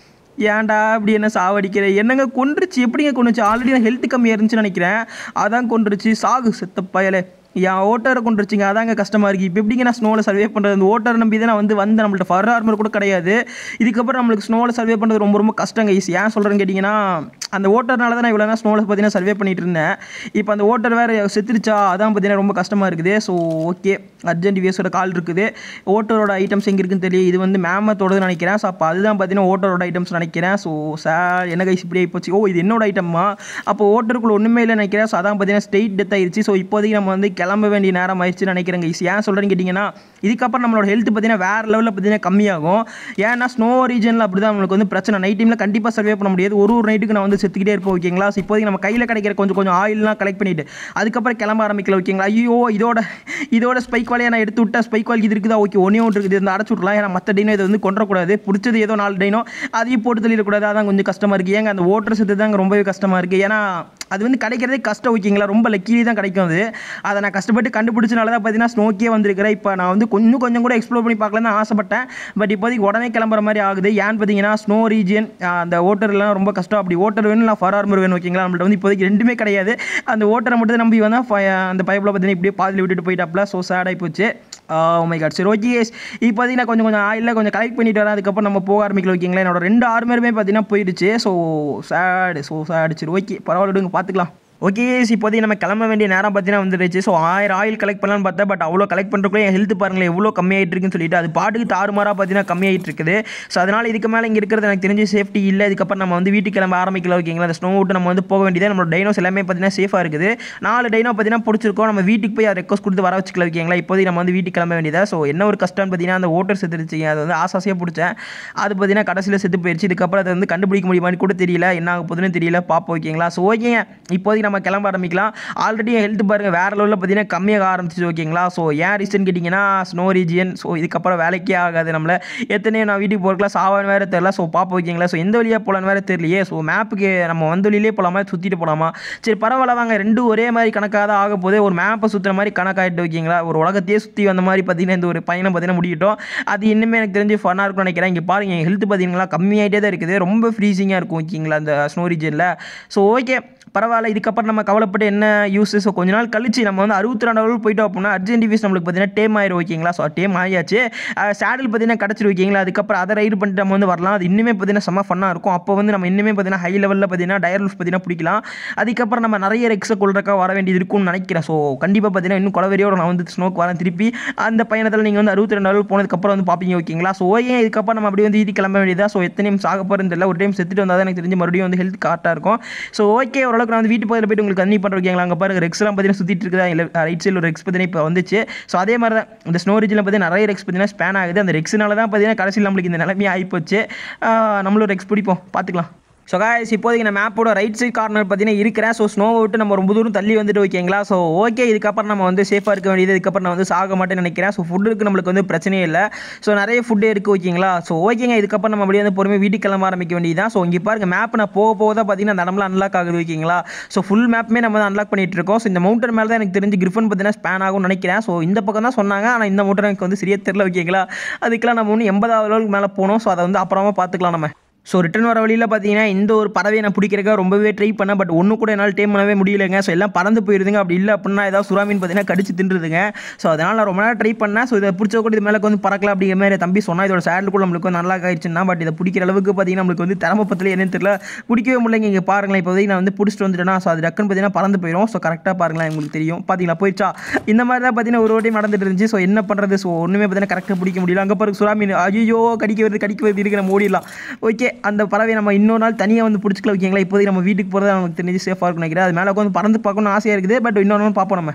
Speaker 1: ஏன்டா இப்படி என்ன சாவடிக்கிற என்னங்க கொன்றுச்சு எப்படிங்க கொண்டுச்சு ஆல்ரெடி நான் ஹெல்த் கம்மியாக இருந்துச்சுன்னு நினைக்கிறேன் அதான் கொன்றுச்சு சாகு செத்த பயலே என் ஓட்டரை கொண்டுருச்சிங்க அதாங்க கஷ்டமாக இருக்குது இப்போ எப்படிங்க நான் ஸ்னோவில் சர்வே பண்ணுறது அந்த ஓட்டரை நம்பி தான் நான் வந்து வந்து நம்மள்ட்ட ஃபர் ஆர்மர் கூட கிடையாது இதுக்கப்புறம் நம்மளுக்கு ஸ்னோவில் சர்வே பண்ணுறது ரொம்ப ரொம்ப கஷ்டங்க ஈஸி ஏன் சொல்கிறேன்னு கேட்டிங்கன்னா அந்த ஓட்டர்னால தான் நான் இவ்வளோ நேரம் ஸ்னோவில் பார்த்தீங்கன்னா சர்வே பண்ணிட்டு இருந்தேன் இப்போ அந்த ஓட்டர் வேறு செத்துருச்சா அதான் பார்த்தீங்கன்னா ரொம்ப கஷ்டமாக இருக்குது ஸோ ஓகே அர்ஜென்ட் விஎஸோட கால் இருக்குது ஓட்டரோட ஐட்டம்ஸ் எங்கே இருக்குன்னு தெரியும் இது வந்து மேமத்தோடது நினைக்கிறேன் ஸோ அப்போ அதுதான் பார்த்தீங்கன்னா ஓட்டரோட ஐட்டம்ஸ் நினைக்கிறேன் ஸோ சார் என்ன கைஸ் இப்படி ஆகிப்போச்சு ஓ இது என்னோட ஐட்டம்மா அப்போ ஓட்டருக்குள்ள ஒன்றுமே இல்லை நினைக்கிறேன் ஸோ அதான் பார்த்தீங்கன்னா ஸ்டேட் டெத் ஆயிடுச்சு ஸோ இப்போதைக்கு நம்ம வந்து கிளம்ப வேண்டிய நேரம் ஆயிடுச்சுன்னு நினைக்கிறேன் கைஸ் ஏன் சொல்கிறேன்னு கேட்டிங்கன்னா இதுக்கப்புறம் நம்மளோட ஹெல்த் பார்த்தீங்கன்னா வேறு லெவலில் பார்த்தீங்கன்னா கம்மியாகும் ஏன்னா ஸ்னோ ரீஜனில் அப்படி தான் நம்மளுக்கு வந்து பிரச்சனை நைட் டைமில் கண்டிப்பாக சர்வே பண்ண முடியாது ஒரு ஒரு நைட்டுக்கு நான் வந்து செத்துக்கிட்டே இருப்போம் ஓகேங்களா ஸோ இப்போதைக்கு நம்ம கையில் கிடைக்கிற கொஞ்சம் கொஞ்சம் ஆயில்லாம் கலெக்ட் பண்ணிட்டு அதுக்கப்புறம் கிளம்ப ஆரம்பிக்கல ஓகேங்களா ஐயோ இதோட இதோட ஸ்பைக் வாலியை நான் எடுத்து விட்டா ஸ்பைக் வாலி இது இருக்குதா ஓகே ஒன்றே ஒன்று இருக்குது இந்த அடைச்சு விட்லாம் ஏன்னா மற்ற டைனோ இதை வந்து கொண்டுறக்கூடாது பிடிச்சது ஏதோ நாலு டைனோ அதையும் போட்டு தள்ளிடக்கூடாது அதான் கொஞ்சம் கஷ்டமாக இருக்குது ஏங்க அந்த ஓட்டர் செத்து தாங்க ரொம்பவே கஷ்டமாக இருக்குது ஏன்னா அது வந்து கிடைக்கிறதே கஷ்டம் ஓகேங்களா ரொம்ப லக்கிலி தான் கிடைக்கும் அது அதை நான் கஷ்டப்பட்டு கண்டுபிடிச்சனால தான் பார்த்தீங்கன்னா ஸ்னோக்கே வந்திருக்கிறேன் இப்போ நான் வந்து கொஞ்சம் கொஞ்சம் கூட எக்ஸ்ப்ளோர் பண்ணி பார்க்கலாம்னு தான் ஆசைப்பட்டேன் பட் இப்போதைக்கு உடனே கிளம்புற மாதிரி ஆகுது ஏன்னு பார்த்தீங்கன்னா ஸ்னோ ரீஜியன் அந்த ஓட்டர்லாம் ரொம்ப கஷ்டம் அப்படி ஓட்டர் வேணும் இல்லை ஃபர் ஆர்மர் வேணும் ஓகேங்களா நம்மள்ட்ட வந்து இப்போதைக்கு ரெண்டுமே கிடையாது அந்த ஓட்டரை மட்டும் தான் நம்பி வந்தால் அந்த பைப்பில் பார்த்தீங்கன்னா இப்படியே பாதியில் விட்டுட்டு போயிட்டாப்ல ஸோ சேட் ஆகி போச்சு மை காட் சரி ஓகே இப்போதைக்கு நான் கொஞ்சம் கொஞ்சம் ஆயிலில் கொஞ்சம் கலெக்ட் பண்ணிட்டு வரேன் அதுக்கப்புறம் நம்ம போக ஆரம்பிக்கல ஓகேங்களா என்னோட ரெண்டு ஆர்மருமே பார்த்தீங்கன்னா போயிடுச்சு ஸோ சேடு ஸோ சேடு சரி ஓகே பரவாயில்ல விடுங்க பார்த்துக்கலாம் ஓகே இப்போதைக்கு நம்ம கிளம்ப வேண்டிய நேரம் பார்த்தீங்கன்னா வந்துருச்சு ஸோ ஆயிரம் ஆயில் கலெக்ட் பண்ணலாம்னு பார்த்தா பட் அவ்வளோ கலெக்ட் பண்ணுறக்குள்ளே என் ஹெல்த் பாருங்களேன் எவ்வளோ கம்மியாயிட்டு இருக்குன்னு சொல்லிட்டு அது பாட்டுக்கு தாறுமாறாக பார்த்தீங்கன்னா கம்மியாயிட்டு இருக்குது ஸோ அதனால் இதுக்கு மேலே இங்கே இருக்கிறது எனக்கு தெரிஞ்சு சேஃப்டி இல்லை இதுக்கப்புறம் நம்ம வந்து வீட்டுக்கு கிளம்ப ஆரம்பிக்கல ஓகேங்களா அந்த ஸ்னோ விட்டு நம்ம வந்து போக வேண்டியது நம்மளோட டைனோஸ் எல்லாமே பார்த்தீங்கன்னா சேஃபாக இருக்குது நாலு டைனோ பார்த்தீங்கன்னா பிடிச்சிருக்கோம் நம்ம வீட்டுக்கு போய் அதை ரெக்வஸ்ட் கொடுத்து வர வச்சுக்கல ஓகேங்களா இப்போதைக்கு நம்ம வந்து வீட்டுக்கு கிளம்ப வேண்டியதா ஸோ என்ன ஒரு கஷ்டம்னு பார்த்தீங்கன்னா அந்த ஓட்டர் செத்துருச்சு அது வந்து ஆசாசியாக பிடிச்சேன் அது பார்த்தீங்கன்னா கடைசியில் செத்து போயிடுச்சு இதுக்கப்புறம் அதை வந்து கண்டுபிடிக்க முடியுமான்னு கூட தெரியல என்ன ஆக போகுதுன்னு தெரியல பார்ப்போம் ஓகேங்களா ஸோ ஓகேங்க இப்போதைக்கு நம்ம கிளம்ப ஆரம்பிக்கலாம் ஆல்ரெடி ஹெல்த் பாருங்கள் வேறு லெவலில் பார்த்தீங்கன்னா கம்மியாக ஆரம்பிச்சிச்சு ஓகேங்களா ஸோ ஏன் ரீசன் கேட்டிங்கன்னா ஸ்னோ ரீஜியன் ஸோ இதுக்கப்புறம் வேலைக்கே ஆகாது நம்மளை எத்தனையோ நான் வீட்டுக்கு போகிறக்கலாம் சாவான்னு வேறு தெரில ஸோ பார்ப்போம் ஓகேங்களா ஸோ எந்த வழியாக போகலான்னு வேறு தெரியலையே ஸோ மேப்புக்கு நம்ம வந்த வழியிலே போகலாமா சுற்றிட்டு போகலாமா சரி பரவாயில்ல வாங்க ரெண்டும் ஒரே மாதிரி கணக்காக தான் ஆக போதே ஒரு மேப்பை சுற்றுற மாதிரி கணக்காகிட்டு ஓகேங்களா ஒரு உலகத்தையே சுற்றி வந்த மாதிரி பார்த்தீங்கன்னா இந்த ஒரு பயணம் பார்த்தீங்கன்னா முடியட்டும் அது இன்னுமே எனக்கு தெரிஞ்சு ஃபன்னாக இருக்கும்னு நினைக்கிறேன் இங்கே பாருங்க என் ஹெல்த் பார்த்தீங்களா கம்மியாகிட்டே தான் இருக்குது ரொம்ப ஃப்ரீசிங்காக இருக்கும் ஓகேங்களா அந்த ஸ்னோ ரீஜனில் ஸோ ஓகே பரவாயில்ல இதுக்கப்புறம் நம்ம கவலைப்பட்டு என்ன யூஸ் ஸோ கொஞ்ச நாள் கழிச்சு நம்ம வந்து அறுபத்தி ரெண்டு லெவல் போயிட்டோம் அப்படின்னா அர்ஜென்ட் டிவிஸ் நம்மளுக்கு பார்த்தீங்கன்னா டேம் ஆயிரும் ஓகேங்களா ஸோ டேம் ஆயாச்சு சேடல் பார்த்தீங்கன்னா கிடச்சிரு ஓகேங்களா அதுக்கப்புறம் அதை ரைடு பண்ணிட்டு நம்ம வந்து வரலாம் அது இன்னுமே பார்த்தீங்கன்னா செம்ம ஃபன்னாக இருக்கும் அப்போ வந்து நம்ம இன்னுமே பார்த்தீங்கன்னா ஹை லெவலில் பார்த்தீங்கன்னா டயர் லூஸ் பார்த்தீங்கன்னா பிடிக்கலாம் அதுக்கப்புறம் நம்ம நிறைய ரெக்ஸை கொள்றக்கா வர வேண்டியது இருக்கும்னு நினைக்கிறேன் ஸோ கண்டிப்பாக பார்த்தீங்கன்னா இன்னும் குலவெறியோட நான் வந்து ஸ்னோக்கு வரேன் திருப்பி அந்த பயணத்தில் நீங்கள் வந்து அறுபத்தி ரெண்டு லெவல் போனதுக்கப்புறம் வந்து பார்ப்பீங்க ஓகேங்களா ஸோ ஓகே இதுக்கப்புறம் நம்ம அப்படி வந்து வீட்டுக்கு கிளம்ப வேண்டியதா ஸோ எத்தனை நிமிஷம் ஆக போகிறது தெரியல ஒரு டைம் செத்துட்டு வந்தால் தான் எனக்கு தெரிஞ்சு மறுபடியும் வந்து ஹெல்த் கரெக்டாக இருக்கும் ஸோ ஓகே ஓரளவுக்கு நான் வந்து வீட்டு பக்கத்தில் போயிட்டு உங்களுக்கு கண்ணி பண்ணுறோம் ஓகேங்களா அங்கே பாருங்க ரெக்ஸ்லாம் பார்த்தீங்கன்னா சுற்றிட்டு இருக்குதா இல்லை ரைட் சைடில் ஒரு ரெக்ஸ் பார்த்தீங்கன்னா இப்போ வந்துச்சு ஸோ அதே மாதிரி தான் இந்த ஸ்னோ ரீஜில் பார்த்தீங்கன்னா நிறைய ரெக்ஸ் பார்த்தீங்கன்னா ஸ்பேன் ஆகுது அந்த ரெக்ஸ்னால தான் பார்த்தீங்கன்னா கடைசியில் நம்மளுக்கு இந்த நிலைமையாக ஆகிப்போச்சு ஆஹ் நம்மளும் ரெக்ஸ் பிடிப்போம் பார்த்துக்கலாம் ஸோ காய்ஸ் இப்போதைக்கு நான் மேப்போட ரைட் சைட் கார்னர் பார்த்தீங்கன்னா இருக்கிறேன் ஸோ ஸ்னோவை விட்டு நம்ம ரொம்ப தூரம் தள்ளி வந்துட்டு ஓகேங்களா ஸோ ஓகே இதுக்கப்புறம் நம்ம வந்து சேஃபாக இருக்க வேண்டியது இதுக்கப்புறம் நான் வந்து சாக மாட்டேன்னு நினைக்கிறேன் ஸோ ஃபுட்டுக்கு நம்மளுக்கு வந்து பிரச்சனையே இல்லை ஸோ நிறைய ஃபுட்டு இருக்குது ஓகேங்களா ஸோ ஓகேங்க இதுக்கப்புறம் நம்ம அப்படியே வந்து பொறுமையாக வீட்டுக்கு கிளம்ப ஆரம்பிக்க வேண்டியது தான் ஸோ இங்கே பாருங்க மேப் நான் போக போக தான் பார்த்தீங்கன்னா அந்த இடம்லாம் அன்லாக் ஆகுது ஓகேங்களா ஸோ ஃபுல் மேப்புமே நம்ம தான் அன்லாக் பண்ணிட்டு இருக்கோம் ஸோ இந்த மவுண்டன் மேலே தான் எனக்கு தெரிஞ்சு கிரிஃபன் பார்த்தீங்கன்னா ஸ்பேன் ஆகும்னு நினைக்கிறேன் ஸோ இந்த பக்கம் தான் சொன்னாங்க ஆனால் இந்த மவுண்டன் எனக்கு வந்து சரியா தெரியல ஓகேங்களா அதுக்கெல்லாம் நம்ம ஒன்று எண்பதாவது லெவலுக்கு மேலே போனோம் ஸோ அதை வந்து அப்புறமா பார்த்துக்கலாம் நம்ம ஸோ ரிட்டன் வர வழியில் பார்த்தீங்கன்னா இந்த ஒரு பறவையை நான் பிடிக்கிறக்க ரொம்பவே ட்ரை பண்ணேன் பட் ஒன்று கூட என்னால் டேம் பண்ணவே முடியலைங்க ஸோ எல்லாம் பறந்து போயிருதுங்க அப்படி இல்லை அப்படின்னா ஏதாவது சுறாமீன் பார்த்தீங்கன்னா கடிச்சு தின்றுதுங்க ஸோ அதனால் நான் ரொம்ப நேரம் ட்ரை பண்ணேன் ஸோ இதை பிடிச்ச கூட இது மேலே வந்து பறக்கலாம் அப்படிங்கிற மாதிரி தம்பி சொன்னால் இதோட சேடில் கூட நம்மளுக்கு வந்து நல்லா ஆயிடுச்சுன்னா பட் இதை பிடிக்கிற அளவுக்கு பார்த்தீங்கன்னா நம்மளுக்கு வந்து திறமை பத்தில் என்னன்னு தெரியல பிடிக்கவே முடியலைங்க இங்கே பாருங்களேன் இப்போதைக்கு நான் வந்து பிடிச்சிட்டு வந்துட்டேன்னா ஸோ அது டக்குன்னு பார்த்தீங்கன்னா பறந்து போயிடும் ஸோ கரெக்டாக பாருங்களேன் உங்களுக்கு தெரியும் பார்த்தீங்களா போயிடுச்சா இந்த மாதிரி தான் பார்த்தீங்கன்னா ஒரு வாட்டி நடந்துட்டு இருந்துச்சு ஸோ என்ன பண்ணுறது ஸோ ஒன்றுமே பார்த்தீங்கன்னா கரெக்டாக பிடிக்க முடியல அங்கே பாருங்க சுறாமீன் ஐயோ கடிக்க வருது கடிக்க வருது இருக்கு நம்ம ஓடிடலாம் ஓகே அந்த பறவை நம்ம இன்னொரு நாள் தனியாக வந்து பிடிச்சிக்கலாம் ஓகேங்களா இப்போதைக்கு நம்ம வீட்டுக்கு போகிறது நமக்கு தெரிஞ்சு சேஃபாக இருக்கும் நினைக்கிறேன் அது மேலே உட்காந்து பறந்து பார்க்கணும்னு ஆசையாக இருக்குது பட் இன்னொரு நாள் பார்ப்போம் நம்ம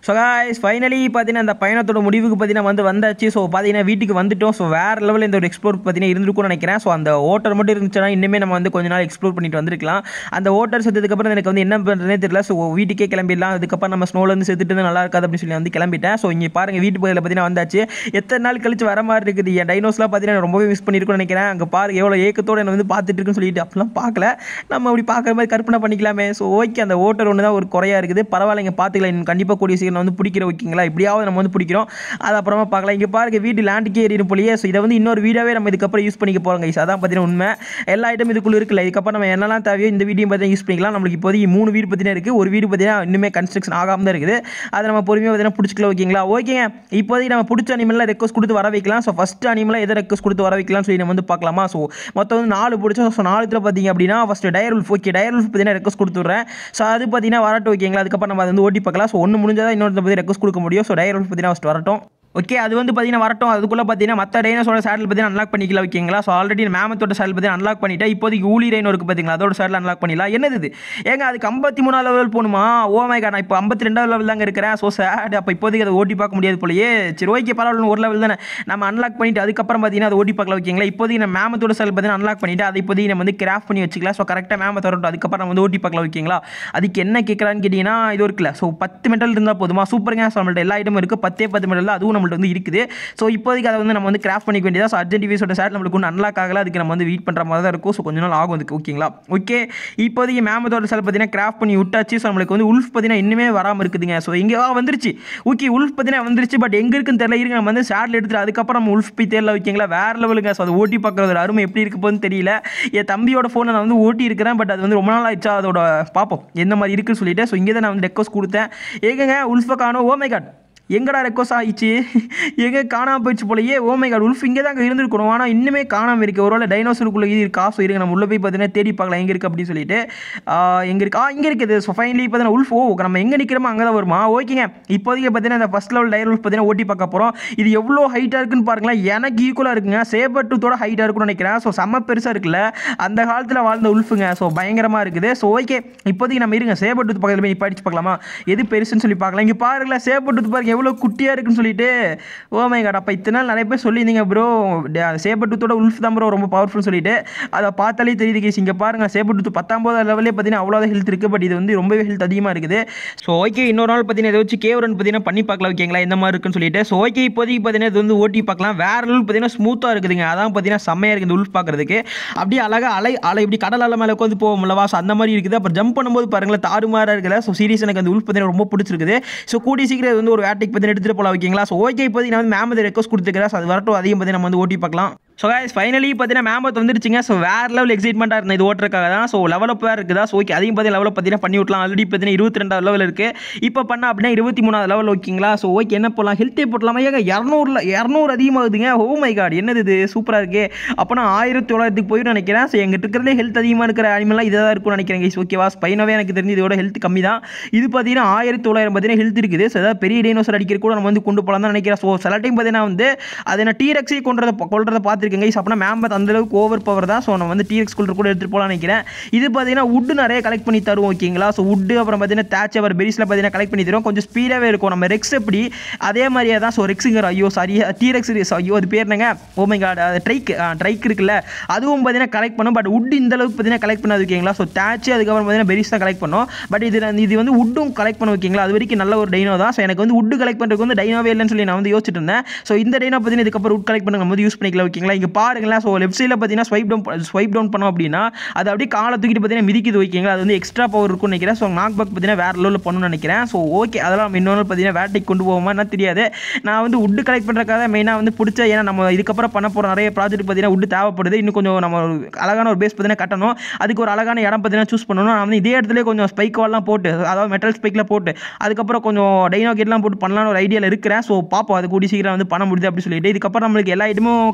Speaker 1: ஸோ guys ஃபைனலி பார்த்தீங்கன்னா அந்த பயணத்தோட முடிவுக்கு பார்த்தீங்கன்னா வந்து வந்தாச்சு ஸோ பார்த்தீங்கன்னா வீட்டுக்கு வந்துட்டோம் ஸோ வேறு லெவலில் இந்த ஒரு எக்ஸ்ப்ளோர் பார்த்தீங்கன்னா இருந்திருக்கும்னு நினைக்கிறேன் ஸோ அந்த ஓட்டர் மட்டும் இருந்துச்சுன்னா இன்னுமே நம்ம வந்து கொஞ்ச நாள் எக்ஸ்ப்ளோர் பண்ணிட்டு வந்திருக்கலாம் அந்த ஓட்டர் செத்ததுக்கப்புறம் எனக்கு வந்து என்ன பண்ணுறதுனே தெரியல ஸோ வீட்டுக்கே கிளம்பிடலாம் அதுக்கப்புறம் நம்ம ஸ்னோலேருந்து செத்துட்டு இருந்தா நல்லா இருக்காது அப்படின்னு சொல்லி வந்து கிளம்பிட்டேன் ஸோ இங்கே பாருங்கள் வீட்டு பகுதியில் பார்த்தீங்கன்னா வந்தாச்சு எத்தனை நாள் கழிச்சு வர மாதிரி இருக்குது என் டைனோஸ்லாம் பார்த்தீங்கன்னா ரொம்பவே மிஸ் பண்ணியிருக்கும்னு நினைக்கிறேன் அங்கே பாருங்க எவ்வளோ ஏக்கத்தோட என்ன வந்து பார்த்துட்டு இருக்குன்னு சொல்லிட்டு அப்பெல்லாம் பார்க்கல நம்ம அப்படி பார்க்குற மாதிரி கற்பனை பண்ணிக்கலாமே ஸோ ஓகே அந்த ஓட்டர் ஒன்று தான் ஒரு குறையா இருக்குது பரவாயில்ல பார்த்துக்கலாம் இன்னும் கண்டிப்பாக கூடிய சீக்கிரம் வந்து பிடிக்கிற ஓகேங்களா இப்படியாவது நம்ம வந்து பிடிக்கிறோம் அது அப்புறமா பார்க்கலாம் இங்கே பாருங்க வீட்டு லேண்டுக்கே ஏறிடும் போலியே ஸோ இதை வந்து இன்னொரு வீடியோவே நம்ம இதுக்கப்புறம் யூஸ் பண்ணிக்க போகிறோம் கைஸ் அதான் பார்த்தீங்கன்னா உண்மை எல்லா ஐட்டம் இதுக்குள்ள இருக்குல்ல இதுக்கப்புறம் நம்ம என்னெல்லாம் தேவையோ இந்த வீடியோ பார்த்தீங்கன்னா யூஸ் பண்ணிக்கலாம் நம்மளுக்கு இப்போதைக்கு மூணு வீடு பார்த்தீங்கன்னா இருக்குது ஒரு வீடு பார்த்தீங்கன்னா இன்னுமே கன்ஸ்ட்ரக்ஷன் ஆகாம தான் இருக்குது அதை நம்ம பொறுமையாக பார்த்தீங்கன்னா பிடிச்சிக்கலாம் ஓகேங்களா ஓகேங்க இப்போதைக்கு நம்ம பிடிச்ச அனிமலில் ரெக்வஸ்ட் கொடுத்து வர வைக்கலாம் ஸோ ஃபஸ்ட் அனிமலாக எதை ரெக்வஸ்ட் கொடுத்து வர வைக்கலாம்னு சொல்லி நம்ம வந்து பார்க்கலாமா ஸோ மொத்தம் வந்து நாலு பிடிச்சோம் ஸோ நாலுத்தில் பார்த்தீங்க அப்படின்னா first tier wolf okay tier wolf பார்த்தீங்கன்னா ரெக்வஸ்ட் கொடுத்துட்றேன் ஸோ அது பார்த்தீங்கன்னா வரட்டும் ஓகேங்களா அதுக்கப்புறம் நம்ம அதை வந்து ஓட்டி பார்க்கலாம் ஸோ ஒன்று முடிஞ்சதா இன்னொரு பற்றி ரெக்வஸ்ட் கொடுக்க முடியும் ஸோ டயர் உல்ஃப் பார்த்தீங்கன்னா ஃபஸ்ட் வரட்டும் ஓகே அது வந்து பார்த்தீங்கன்னா வரட்டும் அதுக்குள்ளே பார்த்தீங்கன்னா மற்ற டைனோஸோட சேட்டில் பார்த்தீங்கன்னா அன்லாக் பண்ணிக்கலாம் ஓகேங்களா ஸோ ஆல்ரெடி மேமத்தோட சேட்டில் பார்த்தீங்கன்னா அன்லாக் பண்ணிட்டேன் இப்போதைக்கு ஊலி ரைனோ இருக்குது பார்த்தீங்களா அதோட சேட்டில் அன்லாக் பண்ணிடலாம் என்னது இது ஏங்க அதுக்கு ஐம்பத்தி மூணாவது லெவல் போகணுமா ஓ மை காட் நான் இப்போ ஐம்பத்தி ரெண்டாவது லெவல் தாங்க இருக்கிறேன் ஸோ சேட் அப்போ இப்போதைக்கு அதை ஓட்டி பார்க்க முடியாது போலயே சரி ஓகே பரவாயில்ல ஒரு லெவல் தானே நம்ம அன்லாக் பண்ணிட்டு அதுக்கப்புறம் பார்த்தீங்கன்னா அதை ஓட்டி பார்க்கலாம் ஓகேங்களா இப்போதைக்கு நம்ம மேமத்தோட சேல் பார்த்தீங்கன்னா அன்லாக் பண்ணிட்டு அதை இப்போதைக்கு நம்ம வந்து கிராஃப்ட் பண்ணி வச்சுக்கலாம் ஸோ கரெக்டாக மேம வரட்டும் அதுக்கப்புறம் நம்ம வந்து ஓட்டி பார்க்கலாம் ஓகேங்களா அதுக்கு என்ன கேட்குறான்னு கேட்டிங்கன்னா இது இருக்குல்ல ஸோ பத்து மெட்டல் இருந்தால் போதுமா சூப்பருங்க ஸோ நம்மள்ட்ட எல்லா ஐட்டமும் இருக்குது பத்தே பத்து மெட்டல் அதுவும் நம்மள்ட்ட வந்து இருக்குது ஸோ இப்போதைக்கு அதை வந்து நம்ம வந்து கிராஃப்ட் பண்ணிக்க வேண்டியதா ஸோ அர்ஜென்ட் டிவிஸோட சேட் நம்மளுக்கு ஒன்று அன்லாக் ஆகல அதுக்கு நம்ம வந்து வெயிட் பண்ணுற மாதிரி தான் இருக்கும் ஸோ கொஞ்ச நாள் ஆகும் அதுக்கு ஓகேங்களா ஓகே இப்போதைக்கு மேமத்தோட செல் பார்த்தீங்கன்னா கிராஃப்ட் பண்ணி விட்டாச்சு ஸோ நம்மளுக்கு வந்து உல்ஃப் பார்த்தீங்கன்னா இன்னுமே வராமல் இருக்குதுங்க ஸோ இங்கே ஆ, வந்துருச்சு ஓகே உல்ஃப் பார்த்தீங்கன்னா வந்துருச்சு பட் எங்கே இருக்குன்னு தெரியல இருங்க நம்ம வந்து சேட்டில் எடுத்துட்டு அதுக்கப்புறம் நம்ம உல்ஃப் போய் தேர்ல வைக்கிங்களா வேற லெவலுங்க ஸோ அதை ஓட்டி பார்க்குறது அருமை எப்படி இருக்கு போகுதுன்னு தெரியல என் தம்பியோட ஃபோனை நான் வந்து ஓட்டி இருக்கிறேன் பட் அது வந்து ரொம்ப நாள் ஆயிடுச்சா அதோட பார்ப்போம் எந்த மாதிரி இருக்குன்னு சொல்லிட்டு ஸோ இங்கே தான் நான் வந்து ரெக்வஸ்ட் கொடுத்தேன் ஏங்கங்க உல்ஃபை காணோம் ஓ மை காட் எங்கடா ரெக்வஸ்ட் ஆயிடுச்சு எங்கே காணாமல் போயிடுச்சு போலயே ஓ மை காட் உல்ஃப் இங்கே தான் அங்கே இருந்திருக்கணும் ஆனால் இன்னுமே காணாமல் இருக்கு ஒருவேளை டைனோசருக்குள்ளே இது இருக்கா ஸோ இருங்க நம்ம உள்ளே போய் பார்த்தீங்கன்னா தேடி பார்க்கலாம் எங்கே இருக்குது அப்படின்னு சொல்லிட்டு எங்கே இருக்கு ஆ இங்கே இருக்குது ஸோ ஃபைனலி பார்த்தீங்கன்னா உல்ஃப் ஓ நம்ம எங்கே நிற்கிறோமோ அங்கே தான் வருமா ஓகேங்க இப்போதைக்கு பார்த்தீங்கன்னா இந்த ஃபஸ்ட் லெவல் டயர் உல்ஃப் பார்த்தீங்கன்னா ஓட்டி பார்க்க போகிறோம் இது எவ்வளோ ஹைட்டாக இருக்குன்னு பாருங்களேன் எனக்கு ஈக்குவலாக இருக்குங்க சேபர் டூத்தோட ஹைட்டாக இருக்குன்னு நினைக்கிறேன் ஸோ செம்ம பெருசாக இருக்குல்ல அந்த காலத்தில் வாழ்ந்த உல்ஃபுங்க ஸோ பயங்கரமாக இருக்குது ஸோ ஓகே இப்போதைக்கு நம்ம இருங்க சேபர் டூத் பக்கத்தில் போய் படிச்சு பார்க்கலாமா எது பெருசுன்னு சொல்லி பார்க்கலாம் இங்கே பாருங்களேன் சேபர் டூத் பாருங்க எவ்வளோ குட்டியாக இருக்குன்னு சொல்லிட்டு ஓ மை காட் அப்போ இத்தனை நாள் நிறைய பேர் சொல்லியிருந்தீங்க ப்ரோ சேபர் டூத்தோட உல்ஃப் தான் ப்ரோ ரொம்ப பவர்ஃபுல் சொல்லிட்டு அதை பார்த்தாலே தெரியுது கேஸ் இங்கே பாருங்க சேபர் டூத் பத்தாம்போது லெவலே பார்த்தீங்கன்னா அவ்வளோ ஹெல்த் இருக்குது பட் இது வந்து ரொம்பவே ஹெல்த் அதிகமாக இருக்குது ஸோ ஓகே இன்னொரு நாள் பார்த்தீங்கன்னா இதை வச்சு கேவரன் பார்த்தீங்கன்னா பண்ணி பார்க்கலாம் ஓகேங்களா இந்த மாதிரி இருக்குன்னு சொல்லிட்டு ஸோ ஓகே இப்போதைக்கு பார்த்தீங்கன்னா இது வந்து ஓட்டி பார்க்கலாம் வேற லெவல் பார்த்தீங்கன்னா ஸ்மூத்தாக இருக்குதுங்க அதான் பார்த்தீங்கன்னா செம்மையாக இருக்குது இந்த உல்ஃப் பார்க்குறதுக்கு அப்படியே அழகாக அலை அலை இப்படி கடல் அலை மேலே உட்காந்து போகும்லவா ஸோ அந்த மாதிரி இருக்குது அப்புறம் ஜம்ப் பண்ணும்போது பாருங்களேன் தாறுமாறாக இருக்குல்ல ஸோ சீரியஸ் எனக்கு அந்த உல்ஃப் பார்த்தீங்கன்னா ரொம்ப பிடிச்சிருக்குது ஸோ கூடிய சீக்கிரம் இது வந்து ஒரு வேட்டைக்கு பார்த்தீங்கன்னா எடுத்துகிட்டு போகலாம் ஓகேங்களா ஸோ ஓகே இப்போதைக்கு நான் வந்து மேம் ரெக்வஸ்ட் கொடுத்துக்கிறேன் ஸோ அது வரட்டும் அதையும் பார்த்தீங்கன்னா நம்ம வந்து ஓட்டி பார்க்கலாம் ஸோ guys ஃபைனலி பார்த்தீங்கன்னா மேம்பத் வந்துருச்சுங்க ஸோ வேற லெவல் எக்ஸைட்மெண்ட்டாக இருந்தது இது ஓட்டுறதுக்காக தான் ஸோ லெவல் அப் வேறு இருக்குதா ஸோ ஓகே அதையும் பார்த்தீங்கன்னா லெவலில் பார்த்தீங்கன்னா பண்ணி விட்லாம் ஆல்ரெடி பார்த்தீங்கன்னா இருபத்தி ரெண்டாவது லெவல் இருக்குது இப்போ பண்ண அப்படின்னா இருபத்தி மூணாவது லெவல் ஓகேங்களா ஸோ ஓகே என்ன போடலாம் ஹெல்த்தே போடலாமா ஏங்க இரநூறுல இரநூறு அதிகமாகுதுங்க ஓ மை காட் என்னது இது சூப்பராக இருக்கே அப்போனா ஆயிரத்தி தொள்ளாயிரத்துக்கு போயிட்டு நினைக்கிறேன் ஸோ எங்கிட்ட இருக்கிறதே ஹெல்த் அதிகமாக இருக்கிற அனிமல்லாம் இதாக தான் இருக்கும்னு நினைக்கிறேன் guys. ஓகேவா ஸ்பைனாவே எனக்கு தெரிஞ்சு இதோட ஹெல்த் கம்மி தான் இது பார்த்தீங்கன்னா ஆயிரத்தி தொள்ளாயிரம் பார்த்தீங்கன்னா ஹெல்த் இருக்குது ஸோ ஏதாவது பெரிய டைனோசர் அடிக்கிற கூட நம்ம வந்து கொண்டு போகலாம் தான் நினைக்கிறேன் ஸோ சில டைம் பார்த்தீங்கன்னா வந்து அதை நான் டீரக்ஸே கொண்டுறத கொள்றதை பார்த்துருக்கேன் கைஸ் அப்படின்னா மேம்பத் அந்த அளவுக்கு ஓவர் பவர் தான் ஸோ நம்ம வந்து டீரக்ஸ் கொள்ற கூட எடுத்துகிட்டு போகலாம்னு நினைக்கிறேன் இது பார்த்தீங்கன்னா வுட்டு நிறைய கலெக்ட் பண்ணி தரும் ஓகேங்களா ஸோ வுட்டு அப்புறம் பார்த்தீங்கன்னா தேட்ச் அவர் பெரிஸில் பார்த்தீங்கன்னா கலெக்ட் பண்ணி தரும் கொஞ்சம் ஸ்பீடாகவே இருக்கும் நம்ம ரெக்ஸ் எப்படி அதே மாதிரியே தான் ஸோ ரெக்ஸுங்கிற ஐயோ சாரி டீரக்ஸ் ஐயோ அது பேர் என்னங்க ஓமை காட் அது ட்ரைக் ட்ரைக் இருக்குல்ல அதுவும் பார்த்தீங்கன்னா கலெக்ட் பண்ணும் பட் வுட் இந்த அளவுக்கு பார்த்தீங்கன்னா கலெக்ட் பண்ணாது ஓகேங்களா ஸோ தேட்ச் அதுக்கப்புறம் பார்த்தீங்கன்னா பெரிஸ் தான் கலெக்ட் பண்ணும் பட் இது இது வந்து வுட்டும் கலெக்ட் பண்ண ஓகேங்களா அது வரைக்கும் நல்ல ஒரு டைனோ தான் ஸோ எனக்கு வந்து வுட் கலெக்ட் பண்ணுறதுக்கு வந்து டைனோவே இல்லைன்னு சொல்லி நான் வந்து யோசிச்சுட்டு இருந்தேன் ஸோ இந்த டைனோ பார்த்தீங்கன்னா இதுக்கப்புறம் வுட் கலெக்ட் பண்ண நம்ம வந்து யூஸ் பண்ணிக்கலாம் ஓகேங்களா இங்கே பாருங்களேன் ஸோ லெஃப்ட் சைடில் பார்த்தீங்கன்னா ஸ்வைப் டவுன் ஸ்வைப் டவுன் பண்ணோம் அப்படின்னா அது அப்படியே காலை தூக்கிட்டு பார்த்தீங்கன்னா மிதிக்குது ஓகேங்களா அது வந்து எக்ஸ்ட்ரா பவர் இருக்கும்னு நினைக்கிறேன் ஸோ நாக் பக் பார்த்தீங்கன்னா வேற லெவலில் பண்ணணும்னு நினைக்கிறேன் ஸோ ஓகே அதெல்லாம் நம்ம இன்னொரு பார்த்தீங்கன்னா வேட்டைக்கு கொண்டு போவோமா என்ன தெரியாது நான் வந்து வுட் கலெக்ட் பண்ணுறதுக்காக மெயினாக வந்து பிடிச்ச ஏன்னா நம்ம இதுக்கப்புறம் பண்ண போகிற நிறைய ப்ராஜெக்ட் பார்த்தீங்கன்னா வுட் தேவைப்படுது இன்னும் கொஞ்சம் நம்ம ஒரு அழகான ஒரு பேஸ் பார்த்தீங்கன்னா கட்டணும் அதுக்கு ஒரு அழகான இடம் பார்த்தீங்கன்னா சூஸ் பண்ணணும் நான் வந்து இதே இடத்துல கொஞ்சம் ஸ்பைக் வால்லாம் போட்டு அதாவது மெட்டல் ஸ்பைக்கில் போட்டு அதுக்கப்புறம் கொஞ்சம் டைனோ கேட்லாம் போட்டு பண்ணலாம்னு ஒரு ஐடியாவில் இருக்கிறேன் ஸோ பார்ப்போம் அது கூடி சீக்கிரம் வந்து பண்ண முடியுது அப்படி சொல்லிட்டு இதுக்கப்புறம் நம்மளுக்கு எல்லா ஐட்டமும் கிடைக்கும்னு தான்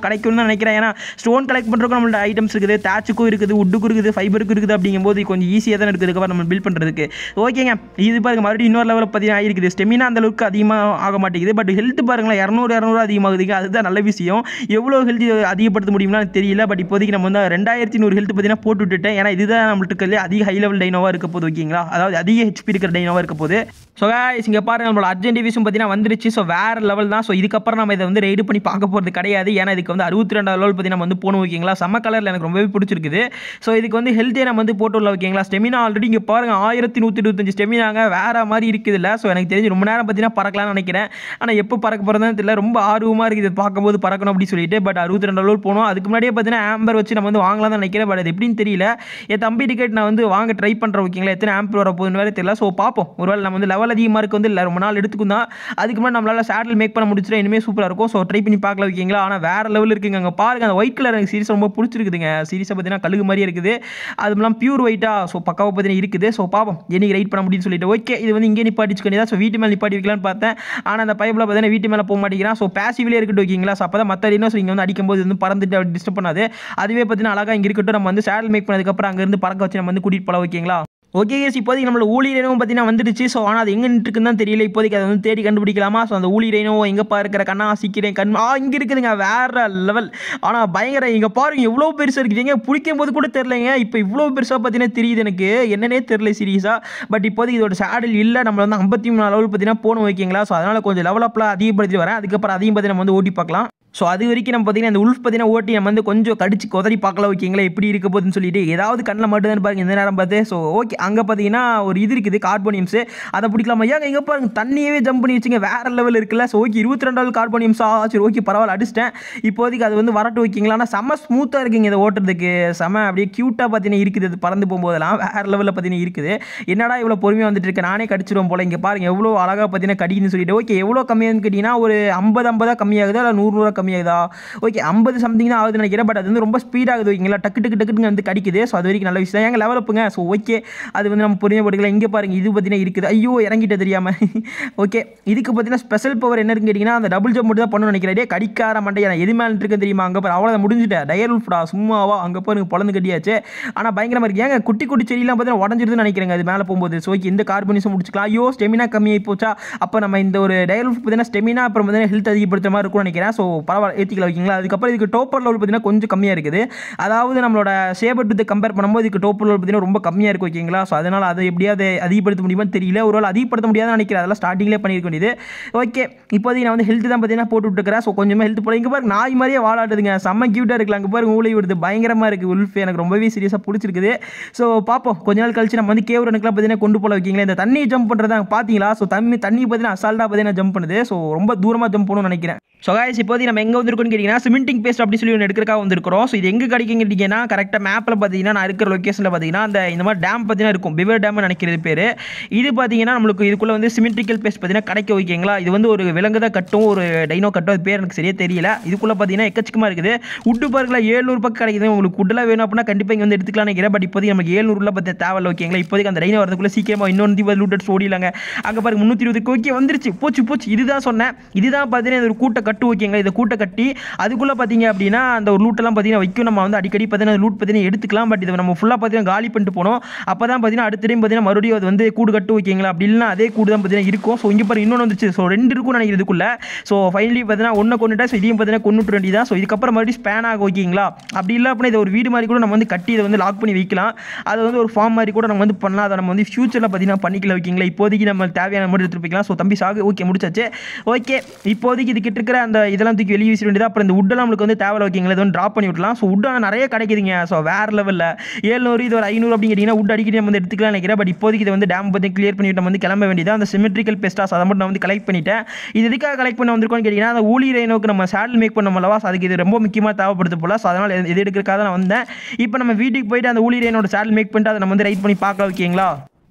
Speaker 1: நினைக்கிறேன் ஏன்னா ஸ்டோன் கலெக்ட் பண்ணுறதுக்கும் நம்மளோட ஐட்டம்ஸ் இருக்குது தேச்சுக்கும் இருக்குது உட்டுக்கும் இருக்குது ஃபைபருக்கும் இருக்குது அப்படிங்கும்போது கொஞ்சம் ஈஸியாக தான் இருக்குது இதுக்கப்புறம் நம்ம பில்ட் பண்ணுறதுக்கு ஓகேங்க இது பாருங்க மறுபடியும் இன்னொரு லெவலில் பார்த்தீங்கன்னா இருக்குது ஸ்டெமினா அந்த அளவுக்கு அதிகமாக ஆக மாட்டேங்குது பட் ஹெல்த் பாருங்களேன் இரநூறு இரநூறு அதிகமாகுதுங்க அதுதான் நல்ல விஷயம் எவ்வளோ ஹெல்த் அதிகப்படுத்த முடியும்னா எனக்கு தெரியல பட் இப்போதைக்கு நம்ம வந்து ரெண்டாயிரத்தி நூறு ஹெல்த் பார்த்தீங்கன்னா போட்டு விட்டுட்டேன் ஏன்னா இதுதான் நம்மளுக்கு இருக்கிறதுலே அதிக ஹை லெவல் டைனோவாக இருக்க போகுது ஓகேங்களா அதாவது அதிக ஹெச்பி இருக்கிற டைனோவாக இருக்க போகுது ஸோ guys இங்கே பாருங்க நம்மளோட அர்ஜென்ட் டிவிஷன் பார்த்தீங்கன்னா வந்துருச்சு ஸோ வேறு லெவல் தான் ஸோ இதுக்கப்புறம் நம்ம இதை வந்து ரைடு பண்ணி பார்க்க போகிறது கிடையாது ஏன்னா இதுக்கு வந்து அறுபத்தி ரெண்டாவது லெவல் பற்றி நம்ம வந்து போகணும் ஓகேங்களா செம்ம கலரில் எனக்கு ரொம்பவே பிடிச்சிருக்குது ஸோ இதுக்கு வந்து ஹெல்த்தே நம்ம வந்து போட்டு உள்ள ஓகேங்களா ஸ்டெமினா ஆல்ரெடி இங்கே பாருங்க ஆயிரத்தி நூற்றி இருபத்தஞ்சு ஸ்டெமினாங்க வேறு மாதிரி இருக்குது இல்லை ஸோ எனக்கு தெரிஞ்சு ரொம்ப நேரம் பார்த்தீங்கன்னா பறக்கலாம்னு நினைக்கிறேன் ஆனால் எப்போ பறக்க போகிறதுன்னு தெரியல ரொம்ப ஆர்வமாக இருக்குது இது பார்க்கும்போது பறக்கணும் அப்படின்னு சொல்லிட்டு பட் அறுபத்தி ரெண்டு லெவல் போகணும் அதுக்கு முன்னாடியே பார்த்தீங்கன்னா ஆம்பர் வச்சு நம்ம வந்து வாங்கலாம் தான் நினைக்கிறேன் பட் அது எப்படின்னு தெரியல என் தம்பி டிக்கெட் நான் வந்து வாங்க ட்ரை பண்ணுறேன் ஓகேங்களா எத்தனை ஆம்பர் வர போகுதுன்னு வேறு தெரியல ஸோ பார்ப்போம் ஒருவேளை நம்ம வந்து லெவல் அதிகமாக இருக்கு வந்து இல்லை ரொம்ப நாள் எடுத்துக்கும் தான் அதுக்கு முன்னாடி நம்மளால சேட்டில் மேக் பண்ண முடிச்சுட்டு இனிமேல் சூப்பராக இருக்கும் ஸோ ட்ரை பண்ணி பார்க்கலாம் ஓகேங்களா ஆனால் வேறு லெவல் இருக்குங்க அங்கே பாருங்க அந்த ஒயிட் கலர் எனக்கு சீரிஸ் ரொம்ப பிடிச்சிருக்குதுங்க சீரிஸை பார்த்தீங்கன்னா கழுகு மாதிரியே இருக்குது அதுலாம் பியூர் ஒயிட்டாக ஸோ பக்காவாக பார்த்தீங்கன்னா இருக்குது ஸோ பார்ப்போம் என்னைக்கு ரைட் பண்ண முடியும்னு சொல்லிட்டு ஓகே இது வந்து இங்கே நிப்பாட்டிச்சு தான் ஸோ வீட்டு மேலே நிப்பாட்டி வைக்கலாம்னு பார்த்தேன் ஆனால் அந்த பைப்பில் பார்த்தீங்கன்னா வீட்டு மேலே போக மாட்டேங்கிறான் ஸோ பேசிவ்லேயே இருக்கட்டும் ஓகேங்களா ஸோ அப்போ தான் மற்ற ஸோ இங்கே வந்து அடிக்கும்போது வந்து பறந்துட்டு அப்படி டிஸ்டர்ப் பண்ணாது அதுவே பார்த்தீங்கன்னா அழகாக இங்கே இருக்கட்டும் நம்ம வந்து சேடல் மேக் பண்ணதுக்கப்புறம் அங்கேருந்து பறக்க வச்சு நம்ம வந்து கூட்டிகிட்டு போகலாம் ஓகேங்களா ஓகே கேஸ் இப்போதைக்கு நம்மளோட ஊழி ரெயினோ பார்த்தீங்கன்னா வந்துடுச்சு ஸோ ஆனால் அது எங்கே நின்றுக்குன்னு தான் தெரியல இப்போதைக்கு அதை வந்து தேடி கண்டுபிடிக்கலாமா ஸோ அந்த ஊழி ரெயினோ எங்கேப்பா இருக்கிற கண்ணா சிக்கிறேன் கண் ஆ இங்கே இருக்குதுங்க வேற லெவல் ஆனால் பயங்கர இங்கே பாருங்க எவ்வளோ பெருசாக இருக்குது எங்க பிடிக்கும் போது கூட தெரிலங்க இப்போ இவ்வளோ பெருசாக பார்த்தீங்கன்னா தெரியுது எனக்கு என்னன்னே தெரில சீரியஸாக பட் இப்போதைக்கு இதோட சேடல் இல்லை நம்ம வந்து ஐம்பத்தி மூணு லெவல் பார்த்தீங்கன்னா போகணும் ஓகேங்களா ஸோ அதனால் கொஞ்சம் லெவல் அப்லாம் அதிகப்படுத்தி வரேன் அதுக்கப்புறம் அதையும் பார்த்து நம்ம வந்து ஓட்டி பார்க்கலாம் ஸோ அது வரைக்கும் நம்ம பார்த்தீங்கன்னா இந்த உல்ஃப் பார்த்தீங்கன்னா ஓட்டி நம்ம வந்து கொஞ்சம் கடிச்சு குதறி பார்க்கலாம் ஓகேங்களா எப்படி இருக்க போகுதுன்னு சொல்லிட்டு ஏதாவது கண்ணில் மட்டும் தான் பாருங்க இந்த நேரம் பார்த்து ஸோ ஓகே அங்கே பார்த்தீங்கன்னா ஒரு இது இருக்குது கார்போனியம்ஸ் அதை பிடிக்கலாமா ஏங்க இங்கே பாருங்க தண்ணியவே ஜம்ப் பண்ணி வச்சுங்க வேற லெவல் இருக்குல்ல ஸோ ஓகே இருபத்தி ரெண்டாவது கார்போனியம்ஸ் ஆ சரி ஓகே பரவாயில்ல அடிச்சிட்டேன் இப்போதைக்கு அது வந்து வரட்டு ஓகேங்களா ஆனால் செம்ம ஸ்மூத்தாக இருக்குங்க இதை ஓட்டுறதுக்கு செம்ம அப்படியே க்யூட்டாக பார்த்தீங்கன்னா இருக்குது இது பறந்து போகும்போதெல்லாம் வேற லெவலில் பார்த்தீங்கன்னா இருக்குது என்னடா இவ்வளோ பொறுமையாக வந்துட்டு இருக்கு நானே கடிச்சிருவோம் போல இங்கே பாருங்க எவ்வளோ அழகாக பார்த்தீங்கன்னா கடிக்குன்னு சொல்லிட்டு ஓகே எவ்வளோ கம்மியாகுதுன்னு கேட்டிங்கன்னா ஒரு ஐம்பது ஐம்பதா கம்மியாகுதா இல்லை நூறு நூறுரூவா கம்மியாகுதா ஓகே ஐம்பது சம்திங் தான் ஆகுதுன்னு நினைக்கிறேன் பட் அது வந்து ரொம்ப ஸ்பீடாகுது ஓகேங்களா டக்கு டக்கு டக்குன்னு வந்து கடிக்குது ஸோ அது வரைக்கும் நல்ல விஷயம் எங்கள் லெவல் அப்புங்க ஸோ ஓகே அது வந்து நம்ம பொறுமையாக போட்டுக்கலாம் இங்கே பாருங்க இது பார்த்தீங்கன்னா இருக்குது ஐயோ இறங்கிட்ட தெரியாமல் ஓகே இதுக்கு பார்த்தீங்கன்னா ஸ்பெஷல் பவர் என்ன இருக்குன்னு கேட்டிங்கன்னா அந்த டபுள் ஜம்ப் மட்டும் தான் பண்ணணும்னு நினைக்கிறேன் டே கடிக்கார மாட்டேன் எது மேலே இருக்குன்னு தெரியுமா அங்கே பாரு அவ்வளோ முடிஞ்சுட்டேன் டயர் உல்ஃப்டா சும்மாவா அங்கே பாருங்க பொழந்து கட்டியாச்சு ஆனால் பயங்கரமாக இருக்கு ஏங்க குட்டி குட்டி செடியெல்லாம் பார்த்தீங்கன்னா உடஞ்சிருதுன்னு நினைக்கிறேங்க அது மேலே போகும்போது ஸோ ஓகே இந்த கார்பனிஸும் முடிச்சுக்கலாம் ஐயோ ஸ்டெமினா கம்மியாகி போச்சா அப்போ நம்ம இந்த ஒரு டயர் உல்ஃப் பார்த்தீங்கன்னா ஸ்டெமினா அப்புறம் பார்த்தீங்கன்னா ஹெல்த் அதிகப்படுத்துற மாதிரி இருக்கும்னு நினைக்கிறேன் ஸோ பரவாயில்ல ஏற்றிக்கலாம் ஓகேங்களா அதுக்கப்புறம் இதுக்கு டோப்பர் லெவல் பார்த்தீங்கன்னா கொஞ்சம் கம்மியாக இருக்குது அதாவது நம்மளோட சேபர் டு கம்பேர் பண்ணும்போது இதுக்கு டோப்பர் லெவல் பார்த்தீங்கன்னா ரொம்ப கம்மியாக இருக்கும் ஓகேங்களா ஸோ அதனால் அதை எப்படியாவது அதிகப்படுத்த முடியுமான்னு தெரியல ஒரு வேளை அதிகப்படுத்த முடியாதுன்னு நினைக்கிறேன் அதெல்லாம் ஸ்டார்டிங்லேயே பண்ணியிருக்க வேண்டியது ஓகே இப்போதைக்கு நான் வந்து ஹெல்த் தான் பார்த்தீங்கன்னா போட்டு விட்டுருக்கிறேன் ஸோ கொஞ்சமாக ஹெல்த் போல இங்கே பாருங்க நாய் மாதிரியே வாழாடுதுங்க செம்ம கியூட்டாக இருக்குல்ல அங்கே பாருங்க ஊழி விடுது பயங்கரமாக இருக்குது உல்ஃப் எனக்கு ரொம்பவே சீரியஸாக பிடிச்சிருக்குது ஸோ பார்ப்போம் கொஞ்ச நாள் கழிச்சு நம்ம வந்து கேவரனுக்குலாம் பார்த்தீங்கன்னா கொண்டு போல வைக்கிங்களா இந்த தண்ணி ஜம்ப் பண்ணுறதா பார்த்தீங்களா ஸோ தண்ணி தண்ணி பார்த்தீங்கன்னா அசால்ட்டாக பார்த்தீங்கன்னா ஜம்ப் பண்ணுது ஸோ ரொம்ப தூரமாக ஜம்ப் பண்ணணும்னு நினைக்கிறேன் ஸோ காய்ஸ் இப்போதைக்கு நம்ம எங்கே வந்திருக்கோம்னு கேட்டிங்கன்னா சிமெண்டிங் பேஸ்ட் அப்படி சொல்லி ஒன்று எடுக்கிறக்காக வந்திருக்கிறோம் ஸோ இது எங்கே கிடைக்குங்க கேட்டிங்கன்னா கரெக்டாக மேப்பில் பார்த்தீங்கன்னா நான் இருக்கிற லொக்கேஷனில் பார்த்தீங்கன்னா அந்த இந்த மாதிரி டேம் பார்த்தீங்கன்னா இருக்கும் பிவர் டேம் நினைக்கிறது பேர் இது பார்த்தீங்கன்னா நம்மளுக்கு இதுக்குள்ளே வந்து சிமெண்ட்ரிக்கல் பேஸ்ட் பார்த்தீங்கன்னா கிடைக்க ஓகேங்களா இது வந்து ஒரு விலங்கு தான் கட்டும் ஒரு டைனோ கட்டும் அது பேர் எனக்கு சரியா தெரியல இதுக்குள்ளே பார்த்தீங்கன்னா எக்கச்சக்கமாக இருக்குது உட்டு பார்க்கில் ஏழ்நூறு பக்கம் கிடைக்குது உங்களுக்கு உட்டில் வேணும் அப்படின்னா கண்டிப்பாக இங்கே வந்து எடுத்துக்கலாம் நினைக்கிறேன் பட் இப்போதைக்கு நமக்கு ஏழ்நூறுல பற்றி தேவையில்ல ஓகேங்களா இப்போதைக்கு அந்த டைனோ வரதுக்குள்ளே சீக்கிரமாக இன்னொன்று தீப லூட்டட் ஓடிலாங்க அங்கே பாருங்க முந்நூற்றி இருபது ஓகே வந்துருச்சு போச்சு போச்சு இதுதான் சொன்னேன் இதுதான் பார்த்தீங்கன்னா இது ஒரு கூட்டை கட்டு ஓகேங்களா இதை கூட்டை கட்டி அதுக்குள்ளே பார்த்தீங்க அப்படின்னா அந்த ஒரு லூட்டெல்லாம் பார்த்தீங்கன்னா வைக்கும் நம்ம வந்து அடிக்கடி பார்த்தீங்கன்னா லூட் பார்த்தீங்கன்னா எடுத்துக்கலாம் பட் இதை நம்ம ஃபுல்லாக பார்த்தீங்கன்னா காலி பண்ணிட்டு போனோம் அப்போ தான் பார்த்தீங்கன்னா அடுத்த டைம் பார்த்தீங்கன்னா மறுபடியும் அது வந்து கூடு கட்டு ஓகேங்களா அப்படி இல்லைனா அதே கூடு தான் பார்த்தீங்கன்னா இருக்கும் ஸோ இங்கே பாரு இன்னொன்று வந்துச்சு ஸோ ரெண்டு இருக்கும் நினைக்கிறேன் இதுக்குள்ள ஸோ ஃபைனலி பார்த்தீங்கன்னா ஒன்று கொண்டுட்டா ஸோ இதையும் பார்த்தீங்கன்னா கொண்டுட்டு வேண்டியதான் ஸோ இதுக்கப்புறம் மறுபடியும் ஸ்பேன் ஆகும் ஓகேங்களா அப்படி இல்லை அப்படின்னா இதை ஒரு வீடு மாதிரி கூட நம்ம வந்து கட்டி இதை வந்து லாக் பண்ணி வைக்கலாம் அது வந்து ஒரு ஃபார்ம் மாதிரி கூட நம்ம வந்து பண்ணலாம் அதை நம்ம வந்து ஃபியூச்சரில் பார்த்தீங்கன்னா பண்ணிக்கலாம் ஓகேங்களா இப்போதைக்கு நம்ம தேவையான மாதிரி எடுத்துட்டு போய்க்கலாம் ஸோ தம்பி சாகு ஓகே முடிச்சாச்சு ஓகே இப்போதைக்கு இது கிட்ட இருக்கிற அந்த இதெல்லாம் தூக்கி வெளியே வீச வேண்டியது அப்புறம் இந்த உட்டெல்லாம் நம்மளுக்கு வந்து தேவை ஓகேங்களா இது வந்து ட்ராப் பண்ணி விடலாம் ஸோ உட் ஆனால் நிறைய கிடைக்குதுங்க ஸோ வேறு லெவலில் ஏழ்நூறு இது ஒரு ஐநூறு அப்படின்னு கேட்டிங்கன்னா உட் அடிக்கடி நம்ம வந்து எடுத்துக்கலாம் நினைக்கிறேன் பட் இப்போதைக்கு இதை வந்து டேம் பற்றி கிளியர் பண்ணிட்டு நம்ம வந்து கிளம்ப வேண்டியது அந்த சிமெட்ரிக்கல் பெஸ்ட்டாஸ் அதை மட்டும் நான் வந்து கலெக்ட் பண்ணிட்டேன் இது எதுக்காக கலெக்ட் பண்ண வந்திருக்கோம்னு கேட்டிங்கன்னா அந்த ஊழி ரெயினோக்கு நம்ம சேடல் மேக் பண்ண அல்லவா ஸோ அதுக்கு இது ரொம்ப முக்கியமாக தேவைப்படுது போல ஸோ அதனால் இது எடுக்கிறக்காக தான் நான் வந்தேன் இப்போ நம்ம வீட்டுக்கு போயிட்டு அந்த ஊழி ரெயினோட சேடல் மேக் பண்ணிட்டு அதை நம்ம வந்து ரைட் பண்ணி பார்க்கலாம் ஓகேங்களா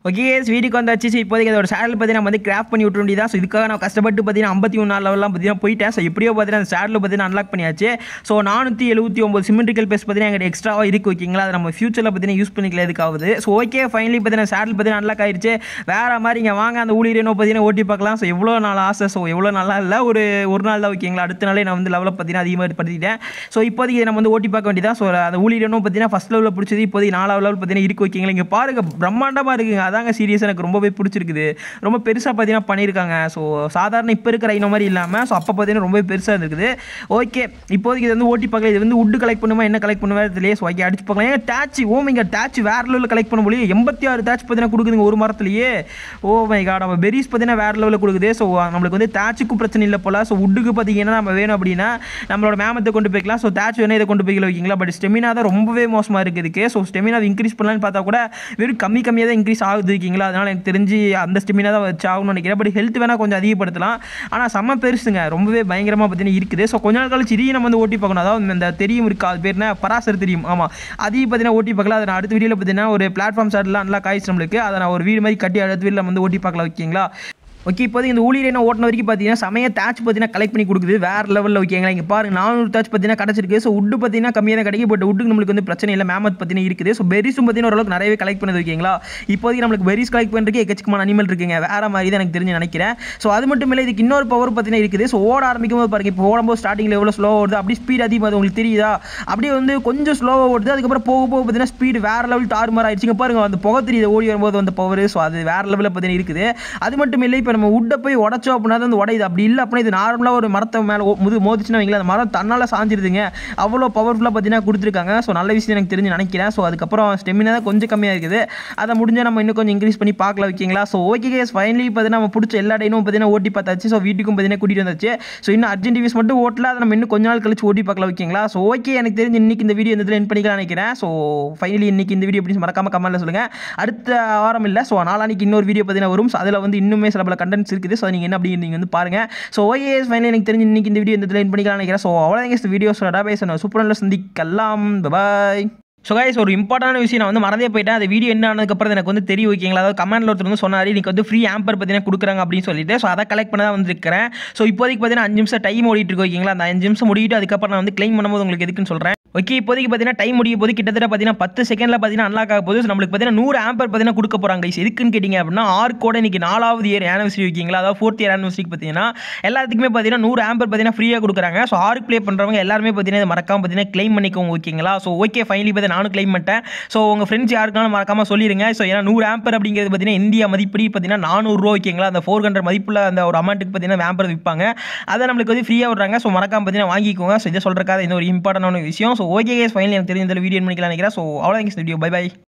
Speaker 1: ஓகே வீட்டுக்கு வந்தாச்சு ஸோ இப்போதைக்கு அதோட சேனல் பார்த்தீங்கன்னா நம்ம வந்து கிராஃப்ட் பண்ணி விட்டு வேண்டியதான் ஸோ இதுக்காக நான் கஷ்டப்பட்டு பார்த்தீங்கன்னா ஐம்பத்தி ஒன்று லெவலாம் பார்த்தீங்கன்னா போயிட்டேன் ஸோ எப்படியோ பார்த்தீங்கன்னா அந்த சேனலில் பார்த்தீங்கன்னா அன்லாக் பண்ணியாச்சு ஸோ நானூற்றி எழுபத்தி ஒம்பது சிமெண்ட்ரிக்கல் பேஸ் பார்த்தீங்கன்னா எங்கிட்ட எக்ஸ்ட்ராவாக இருக்கு ஓகேங்களா அதை நம்ம ஃபியூச்சரில் பார்த்தீங்கன்னா யூஸ் பண்ணிக்கல எதுக்காகுது ஸோ ஓகே ஃபைனலி பார்த்தீங்கன்னா சேனல் பார்த்தீங்கன்னா அன்லாக் ஆயிடுச்சு வேறு மாதிரி இங்கே வாங்க அந்த ஊழியரோ பார்த்தீங்கன்னா ஓட்டி பார்க்கலாம் ஸோ எவ்வளோ நாள் ஆசை ஸோ எவ்வளோ நல்லா இல்லை ஒரு ஒரு நாள் தான் ஓகேங்களா அடுத்த நாளே நான் வந்து லெவலில் பார்த்தீங்கன்னா அதிகமாக படுத்திட்டேன் ஸோ இப்போதைக்கு இதை நம்ம வந்து ஓட்டி பார்க்க வேண்டியதான் ஸோ அந்த ஊழியரனும் பார்த்தீங்கன்னா ஃபஸ்ட் லெவலில் பிடிச்சது இப்போதைக்கு நாலாவது லெவல் பார்த்தீங்கன்னா இருக்கு ஓகேங்களா இங்கே பாருங்க பிரம்மாண்டமாக இருக்குங்க அதாங்க சீரியஸ் எனக்கு ரொம்பவே பிடிச்சிருக்குது ரொம்ப பெருசாக பார்த்தீங்கன்னா பண்ணியிருக்காங்க ஸோ சாதாரண இப்போ இருக்கிற ஐநோ மாதிரி இல்லாமல் ஸோ அப்போ பார்த்தீங்கன்னா ரொம்பவே பெருசாக இருக்குது ஓகே இப்போதைக்கு இது வந்து ஓட்டி பார்க்கல இது வந்து உட்டு கலெக்ட் பண்ணுமா என்ன கலெக்ட் பண்ணுவா இதுலேயே ஸோ ஓகே அடிச்சு பார்க்கலாம் ஏன் டேச் ஓ மைங்க டேச் வேற லெவலில் கலெக்ட் பண்ண முடியும் எண்பத்தி ஆறு டேச் பார்த்தீங்கன்னா கொடுக்குதுங்க ஒரு மரத்துலேயே ஓ மை காட் நம்ம பெரிஸ் பார்த்தீங்கன்னா வேற லெவலில் கொடுக்குது ஸோ நம்மளுக்கு வந்து டேச்சுக்கும் பிரச்சனை இல்லை போல ஸோ உட்டுக்கு பார்த்தீங்கன்னா நம்ம வேணும் அப்படின்னா நம்மளோட மேமத்தை கொண்டு போய்க்கலாம் ஸோ டேச் வேணும் இதை கொண்டு போய்க்கல வைக்கிங்களா பட் ஸ்டெமினா தான் ரொம்பவே மோசமாக இருக்குது இதுக்கு ஸோ ஸ்டெமினா இன்க்ரீஸ் பண்ணலான்னு பார்த்தா கூட வெறும் கம்மி கம்மியாக தான் இன்க்ரீஸ் ஆகுது இருக்கீங்களா அதனால் எனக்கு தெரிஞ்சு அந்த ஸ்டெமினா தான் வச்சு ஆகணும்னு நினைக்கிறேன் பட் ஹெல்த் வேணால் கொஞ்சம் அதிகப்படுத்தலாம் ஆனால் செம்ம பெருசுங்க ரொம்பவே பயங்கரமாக பார்த்தீங்கன்னா இருக்குது ஸோ கொஞ்ச நாள் கழிச்சு இதையும் நம்ம வந்து ஓட்டி பார்க்கணும் அதாவது இந்த தெரியும் இருக்கா அது பேர் என்ன பராசர் தெரியும் ஆமாம் அதையும் பார்த்தீங்கன்னா ஓட்டி பார்க்கலாம் அதை நான் அடுத்த வீடியோவில் பார்த்தீங்கன்னா ஒரு பிளாட்ஃபார்ம் சார்ட்லாம் நல்லா காய்ச்சி நம்மளுக்கு அதை நான் ஒரு வீடு மாதிரி கட்டி அடுத்த வீட்டில் வந்து ஓட்டி பார்க்கலாம் ஓகேங்களா ஓகே இப்போதைக்கு இந்த ஊழியர் என்ன ஓட்டின வரைக்கும் பார்த்தீங்கன்னா சமய தேட்ச் பார்த்தீங்கன்னா கலெக்ட் பண்ணி கொடுக்குது வேறு லெவலில் ஓகேங்களா இங்கே பாருங்க நானூறு தேட்ச் பார்த்தீங்கன்னா கிடச்சிருக்கு ஸோ உட்டு பார்த்தீங்கன்னா கம்மியாக தான் கிடைக்கும் பட் உட்டுக்கு நம்மளுக்கு வந்து பிரச்சனை இல்லை மேமத் பார்த்தீங்கன்னா இருக்குது ஸோ பெரிஸும் பார்த்தீங்கன்னா ஓரளவுக்கு நிறையவே கலெக்ட் பண்ணது ஓகேங்களா இப்போதைக்கு நம்மளுக்கு பெரிஸ் கலெக்ட் பண்ணுறதுக்கு எக்கச்சக்கமான அனிமல் இருக்குங்க வேறு மாதிரி தான் எனக்கு தெரிஞ்சு நினைக்கிறேன் ஸோ அது மட்டும் இல்லை இதுக்கு இன்னொரு பவர் பார்த்தீங்கன்னா இருக்குது ஸோ ஓட ஆரம்பிக்கும் போது பாருங்க இப்போ ஓடும்போது ஸ்டார்டிங்கில் எவ்வளோ ஸ்லோ ஓடுது அப்படி ஸ்பீட் அதிகமாக அது உங்களுக்கு தெரியுதா அப்படியே வந்து கொஞ்சம் ஸ்லோவாக ஓடுது அதுக்கப்புறம் போக போக பார்த்தீங்கன்னா ஸ்பீடு வேறு லெவல் டார் மாதிரி ஆயிடுச்சுங்க பாருங்க அந்த புகை தெரியுது ஓடி வரும்போது அந்த பவர் ஸோ அது வேறு லெவலில் பார்த்தீங்கன்னா இருக்குது அது மட்டும் இல்லை இப்போ நம்ம உட்டை போய் உடச்சோம் அப்படின்னா அது வந்து உடையுது அப்படி இல்லை அப்படின்னா இது நார்மலாக ஒரு மரத்தை மேலே முது மோதிச்சுன்னா வைங்களேன் அந்த மரம் தன்னால் சாஞ்சிருதுங்க அவ்வளோ பவர்ஃபுல்லாக பார்த்தீங்கன்னா கொடுத்துருக்காங்க ஸோ நல்ல விஷயம் எனக்கு தெரிஞ்சு நினைக்கிறேன் ஸோ அதுக்கப்புறம் ஸ்டெமினா தான் கொஞ்சம் கம்மியாக இருக்குது அதை முடிஞ்சால் நம்ம இன்னும் கொஞ்சம் இன்க்ரீஸ் பண்ணி பார்க்கலாம் வைக்கிங்களா ஸோ ஓகே கேஸ் ஃபைனலி பார்த்தீங்கன்னா நம்ம பிடிச்ச எல்லா டைனும் பார்த்தீங்கன்னா ஓட்டி பார்த்தாச்சு ஸோ வீட்டுக்கும் பார்த்தீங்கன்னா கூட்டிகிட்டு வந்தாச்சு ஸோ இன்னும் அர்ஜென்ட் டிவிஸ் மட்டும் ஓட்டல அதை நம்ம இன்னும் கொஞ்ச நாள் கழிச்சு ஓட்டி பார்க்கலாம் வைக்கிங்களா ஸோ ஓகே எனக்கு தெரிஞ்சு இன்னைக்கு இந்த வீடியோ இந்த இதில் என் பண்ணிக்கலாம் நினைக்கிறேன் ஸோ ஃபைனலி இன்னைக்கு இந்த வீடியோ எப்படி மறக்காம கமெண்ட்டில் சொல்லுங்கள் அடுத்த வாரம் இல்லை ஸோ நாளானிக்கு இன்னொரு வீடியோ பார்த்தீங்கன்னா வரும் ஸோ அதில் வந்து இன்னுமே சில பல கண்டென்ட்ஸ் இருக்குது ஸோ நீங்கள் என்ன அப்படி நீங்கள் வந்து பாருங்கள் ஸோ ஓகே ஃபைனலி எனக்கு தெரிஞ்சு இன்னைக்கு இந்த வீடியோ இந்த இதில் என் பண்ணிக்கலாம் நினைக்கிறேன் ஸோ அவ்வளோதான் இந்த வீடியோஸ் டேட்டாபேஸ் சூப்பர் சந்திக்கலாம் பாய் ஸோ கைஸ் ஒரு இம்பார்ட்டான விஷயம் நான் வந்து மறந்தே போயிட்டேன் அந்த வீடியோ என்ன ஆனதுக்கப்புறம் எனக்கு வந்து தெரியும் ஓகேங்களா அதாவது கமெண்ட்ல ஒருத்தர் வந்து சொன்னார் எனக்கு வந்து ஃப்ரீ ஆம்பர் பார்த்தீங்கன்னா கொடுக்குறாங்க அப்படின்னு சொல்லிட்டு ஸோ அதை கலெக்ட் பண்ண தான் வந்துருக்கிறேன் ஸோ இப்போதைக்கு பார்த்தீங்கன்னா அஞ்சு நிமிஷம் டைம் ஓடிட்டு இருக்கு ஓகேங்களா அந்த அஞ்சு நிமிஷம் முடிவிட்டு அதுக்கப்புறம் நான் வந்து க்ளைம் பண்ணும்போது உங்களுக்கு எதுக்குன்னு சொல்கிறேன் ஓகே இப்போதைக்கு பார்த்தீங்கன்னா டைம் முடிய போது கிட்டத்தட்ட பார்த்தீங்கன்னா பத்து செகண்டில் பார்த்தீங்கன்னா அன்லாக் ஆக போது நம்மளுக்கு பார்த்தீங்கன்னா நூறு ஆம்பர் பார்த்தீங்கன்னா கொடுக்க போகிறாங்க guys. எதுக்குன்னு கேட்டிங்க அப்படின்னா ஆர்க்கோட இன்னைக்கு நாலாவது இயர் ஆனிவர்சரி ஓகேங்களா அதாவது ஃபோர்த் இயர் ஆனிவர்சரிக்கு பார்த்தீங்கன்னா எல்லாத்துக்குமே பார்த்தீங்கன்னா நூறு ஆம்பர் பார்த்தீங்கன்னா ஃப்ரீயாக கொடுக்குறாங்க ஸோ ஆர்க் ப்ளே பண்ணுறவங்க எல்லாருமே பார்த்தீங்கன்னா இதை மறக்காம பார்த்தீங்கன்னா க்ளைம் பண்ணிக்கோங்க ஓகேங்களா ஸோ ஓகே ஃபைனலி பார்த்து நானும் க்ளைம் பண்ணிட்டேன் ஸோ உங்கள் ஃப்ரெண்ட்ஸ் யாருக்காலும் மறக்காம சொல்லிடுங்க ஸோ ஏன்னா நூறு ஆம்பர் அப்படிங்கிறது பார்த்தீங்கன்னா இந்தியா மதிப்படி பார்த்தீங்கன்னா நானூறுரூவா ஓகேங்களா அந்த ஃபோர் ஹண்ட்ரட் மதிப்புள்ள அந்த ஒரு அமௌண்ட்டுக்கு பார்த்தீங்கன்னா ஆம்பர் விற்பாங்க அதை நம்மளுக்கு வந்து ஃப்ரீயாக விடுறாங்க ஸோ மறக்காம பார்த்தீங்கன்னா வாங்கிக்கோங்க ஸோ இதை சொல்கிறக்காக இந்த ஒரு இம்பார்ட்டன்டான விஷயம் ஸோ ஓகே ஃபைனலி எனக்கு தெரிஞ்ச வீடியோ பண்ணிக்கலாம் நினைக்கிறேன் ஸோ அவ்வளோ வீடியோ பை பை